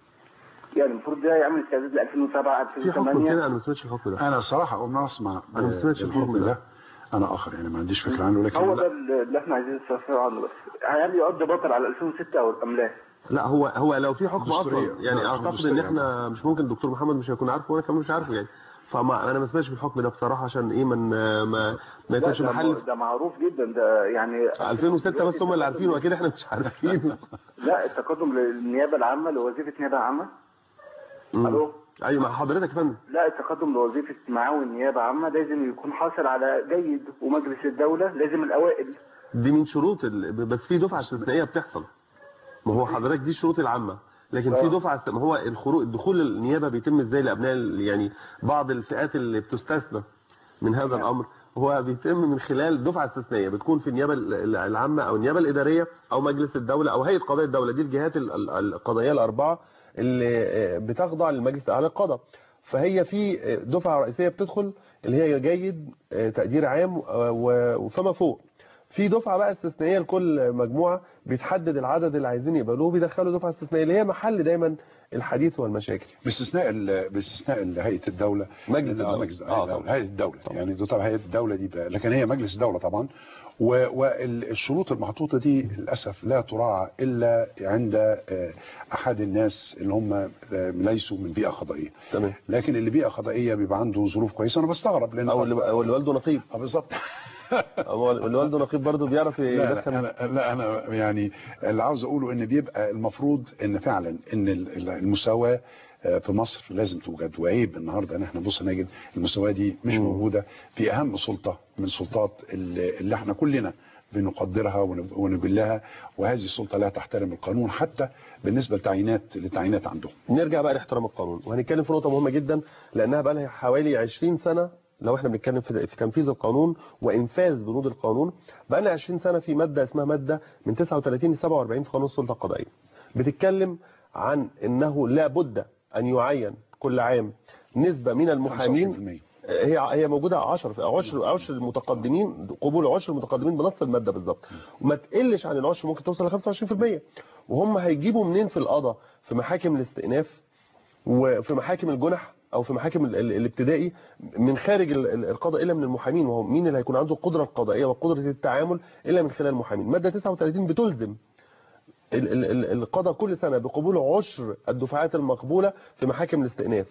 يعني المفروض ده يعمل استعداد ل 2007 في حكم 2008 كده انا ما سمعتش الحكم ده انا صراحه اول مره اسمع أنا ما سمعتش الحكم ده. انا اخر يعني ما عنديش فكره عنه لكن هو لا. ده اللي احنا عايزين نستفسر عنه بس هل يقضي بطل على 2006 او ام لا؟ لا هو هو لو في حكم دستورية. اصلا يعني لا، اعتقد ان دستورية. احنا مش ممكن الدكتور محمد مش هيكون عارفه وانا كمان مش عارفه يعني فما انا ما سمعتش بالحكم ده بصراحه عشان ايه من ما ما لا، يكونش ده محل ده معروف جدا ده يعني 2006 بس هم اللي عارفينه واكيد احنا مش عارفين لا التقدم للنيابه العامه لوظيفه نيابه عامه الو ايوه مع حضرتك يا فندم لا التقدم لوظيفه معاون نيابه عامه لازم يكون حاصل على جيد ومجلس الدوله لازم الاوائل دي من شروط ال... بس في دفعه استثنائيه بتحصل ما هو حضرتك دي الشروط العامه لكن في آه. دفعه است... ما هو الخروج دخول النيابه بيتم ازاي لابناء ال- يعني بعض الفئات اللي بتستثنى من هذا الامر هو بيتم من خلال دفعه استثنائيه بتكون في النيابه ال- ال- العامه او النيابه الاداريه او مجلس الدوله او هيئه قضاء الدوله دي الجهات ال- ال- القضائيه الاربعه اللي آه، بتخضع للمجلس الاعلى للقضاء فهي في آه، دفعه رئيسيه بتدخل اللي هي جيد آه، تقدير عام آه، و- وفما فوق في دفعه بقى استثنائيه لكل مجموعه بيتحدد العدد اللي عايزين يقبلوه بيدخلوا دفعه استثنائيه اللي هي محل دايما الحديث والمشاكل باستثناء ال- باستثناء ال- هيئه الدوله مجلس آه، الدولة. مجلس آه، آه طبعا. هيئه الدوله يعني ده طبعا هيئه الدوله دي بقى لكن هي مجلس الدوله طبعا والشروط المحطوطه دي للاسف لا تراعى الا عند آه، احد الناس اللي هم آه، ليسوا من بيئه قضائيه تمام لكن اللي بيئه قضائيه بيبقى عنده ظروف كويسه انا بستغرب لان او اللي أو اللي والده نقيب آه، بالظبط هو اللي والده نقيب برضه بيعرف لا, لا يدخل انا لا انا يعني اللي عاوز اقوله ان بيبقى المفروض ان فعلا ان ال- ال- المساواه آه، في مصر لازم توجد وعيب النهارده ان احنا نبص نجد المساواه دي مش موجوده في اهم سلطه من سلطات اللي اللي احنا كلنا بنقدرها ونب- ونجلها وهذه السلطه لا تحترم القانون حتى بالنسبه للتعيينات للتعيينات عندهم نرجع بقى لاحترام القانون وهنتكلم في نقطه مهمه جدا لانها بقى لها حوالي 20 سنه لو احنا بنتكلم في في تنفيذ القانون وانفاذ بنود القانون بقى لنا 20 سنه في ماده اسمها ماده من 39 ل 47 في قانون السلطه القضائيه بتتكلم عن انه لا بد ان يعين كل عام نسبه من المحامين 25% هي هي موجوده 10 عشر عشر المتقدمين قبول عشر المتقدمين بنص الماده بالظبط وما تقلش عن العشر ممكن توصل ل 25% وهم هيجيبوا منين في القضاء في محاكم الاستئناف وفي محاكم الجنح او في محاكم ال- ال- الابتدائي من خارج ال- ال- القضاء الا من المحامين وهو مين اللي هيكون عنده القدره القضائيه وقدره التعامل الا من خلال المحامين ماده 39 بتلزم ال- ال- ال- القضاء كل سنه بقبول عشر الدفعات المقبوله في محاكم الاستئناف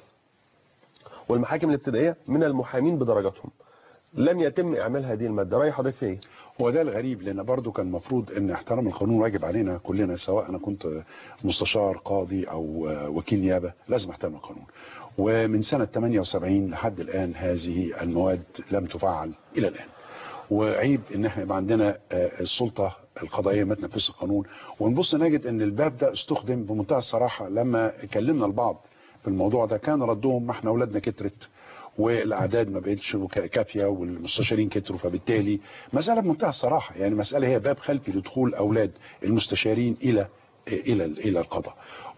والمحاكم الابتدائيه من المحامين بدرجاتهم لم يتم اعمال هذه الماده راي حضرتك في ايه هو ده الغريب لان برضو كان المفروض ان احترام القانون واجب علينا كلنا سواء انا كنت مستشار قاضي او وكيل نيابه لازم احترم القانون ومن سنه 78 لحد الان هذه المواد لم تفعل الى الان وعيب ان احنا يبقى عندنا آه، السلطه القضائيه ما تنفذش القانون ونبص نجد ان الباب ده استخدم بمنتهى الصراحه لما كلمنا البعض في الموضوع ده كان ردهم ما احنا اولادنا كترت والاعداد ما بقتش كا- كافيه والمستشارين كتروا فبالتالي مساله بمنتهى الصراحه يعني مساله هي باب خلفي لدخول اولاد المستشارين الى الى الى القضاء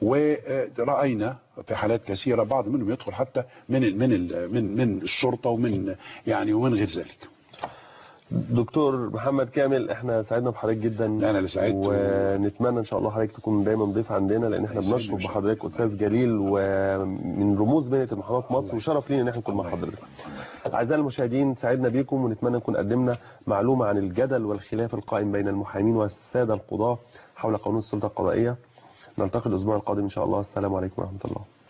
وراينا في حالات كثيره بعض منهم يدخل حتى من ال من ال من من الشرطه ومن يعني ومن غير ذلك دكتور محمد كامل احنا سعدنا بحضرتك جدا انا اللي سعدت ونتمنى ان شاء الله حضرتك تكون دايما ضيف عندنا لان احنا يسعدني بنشكر إن شاء بحضرتك استاذ جليل ومن رموز مهنه المحاماه في مصر وشرف لينا ان احنا نكون مع حضرتك اعزائي المشاهدين سعدنا بيكم ونتمنى نكون قدمنا معلومه عن الجدل والخلاف القائم بين المحامين والساده القضاه حول قانون السلطه القضائيه نلتقي الاسبوع القادم ان شاء الله السلام عليكم ورحمه الله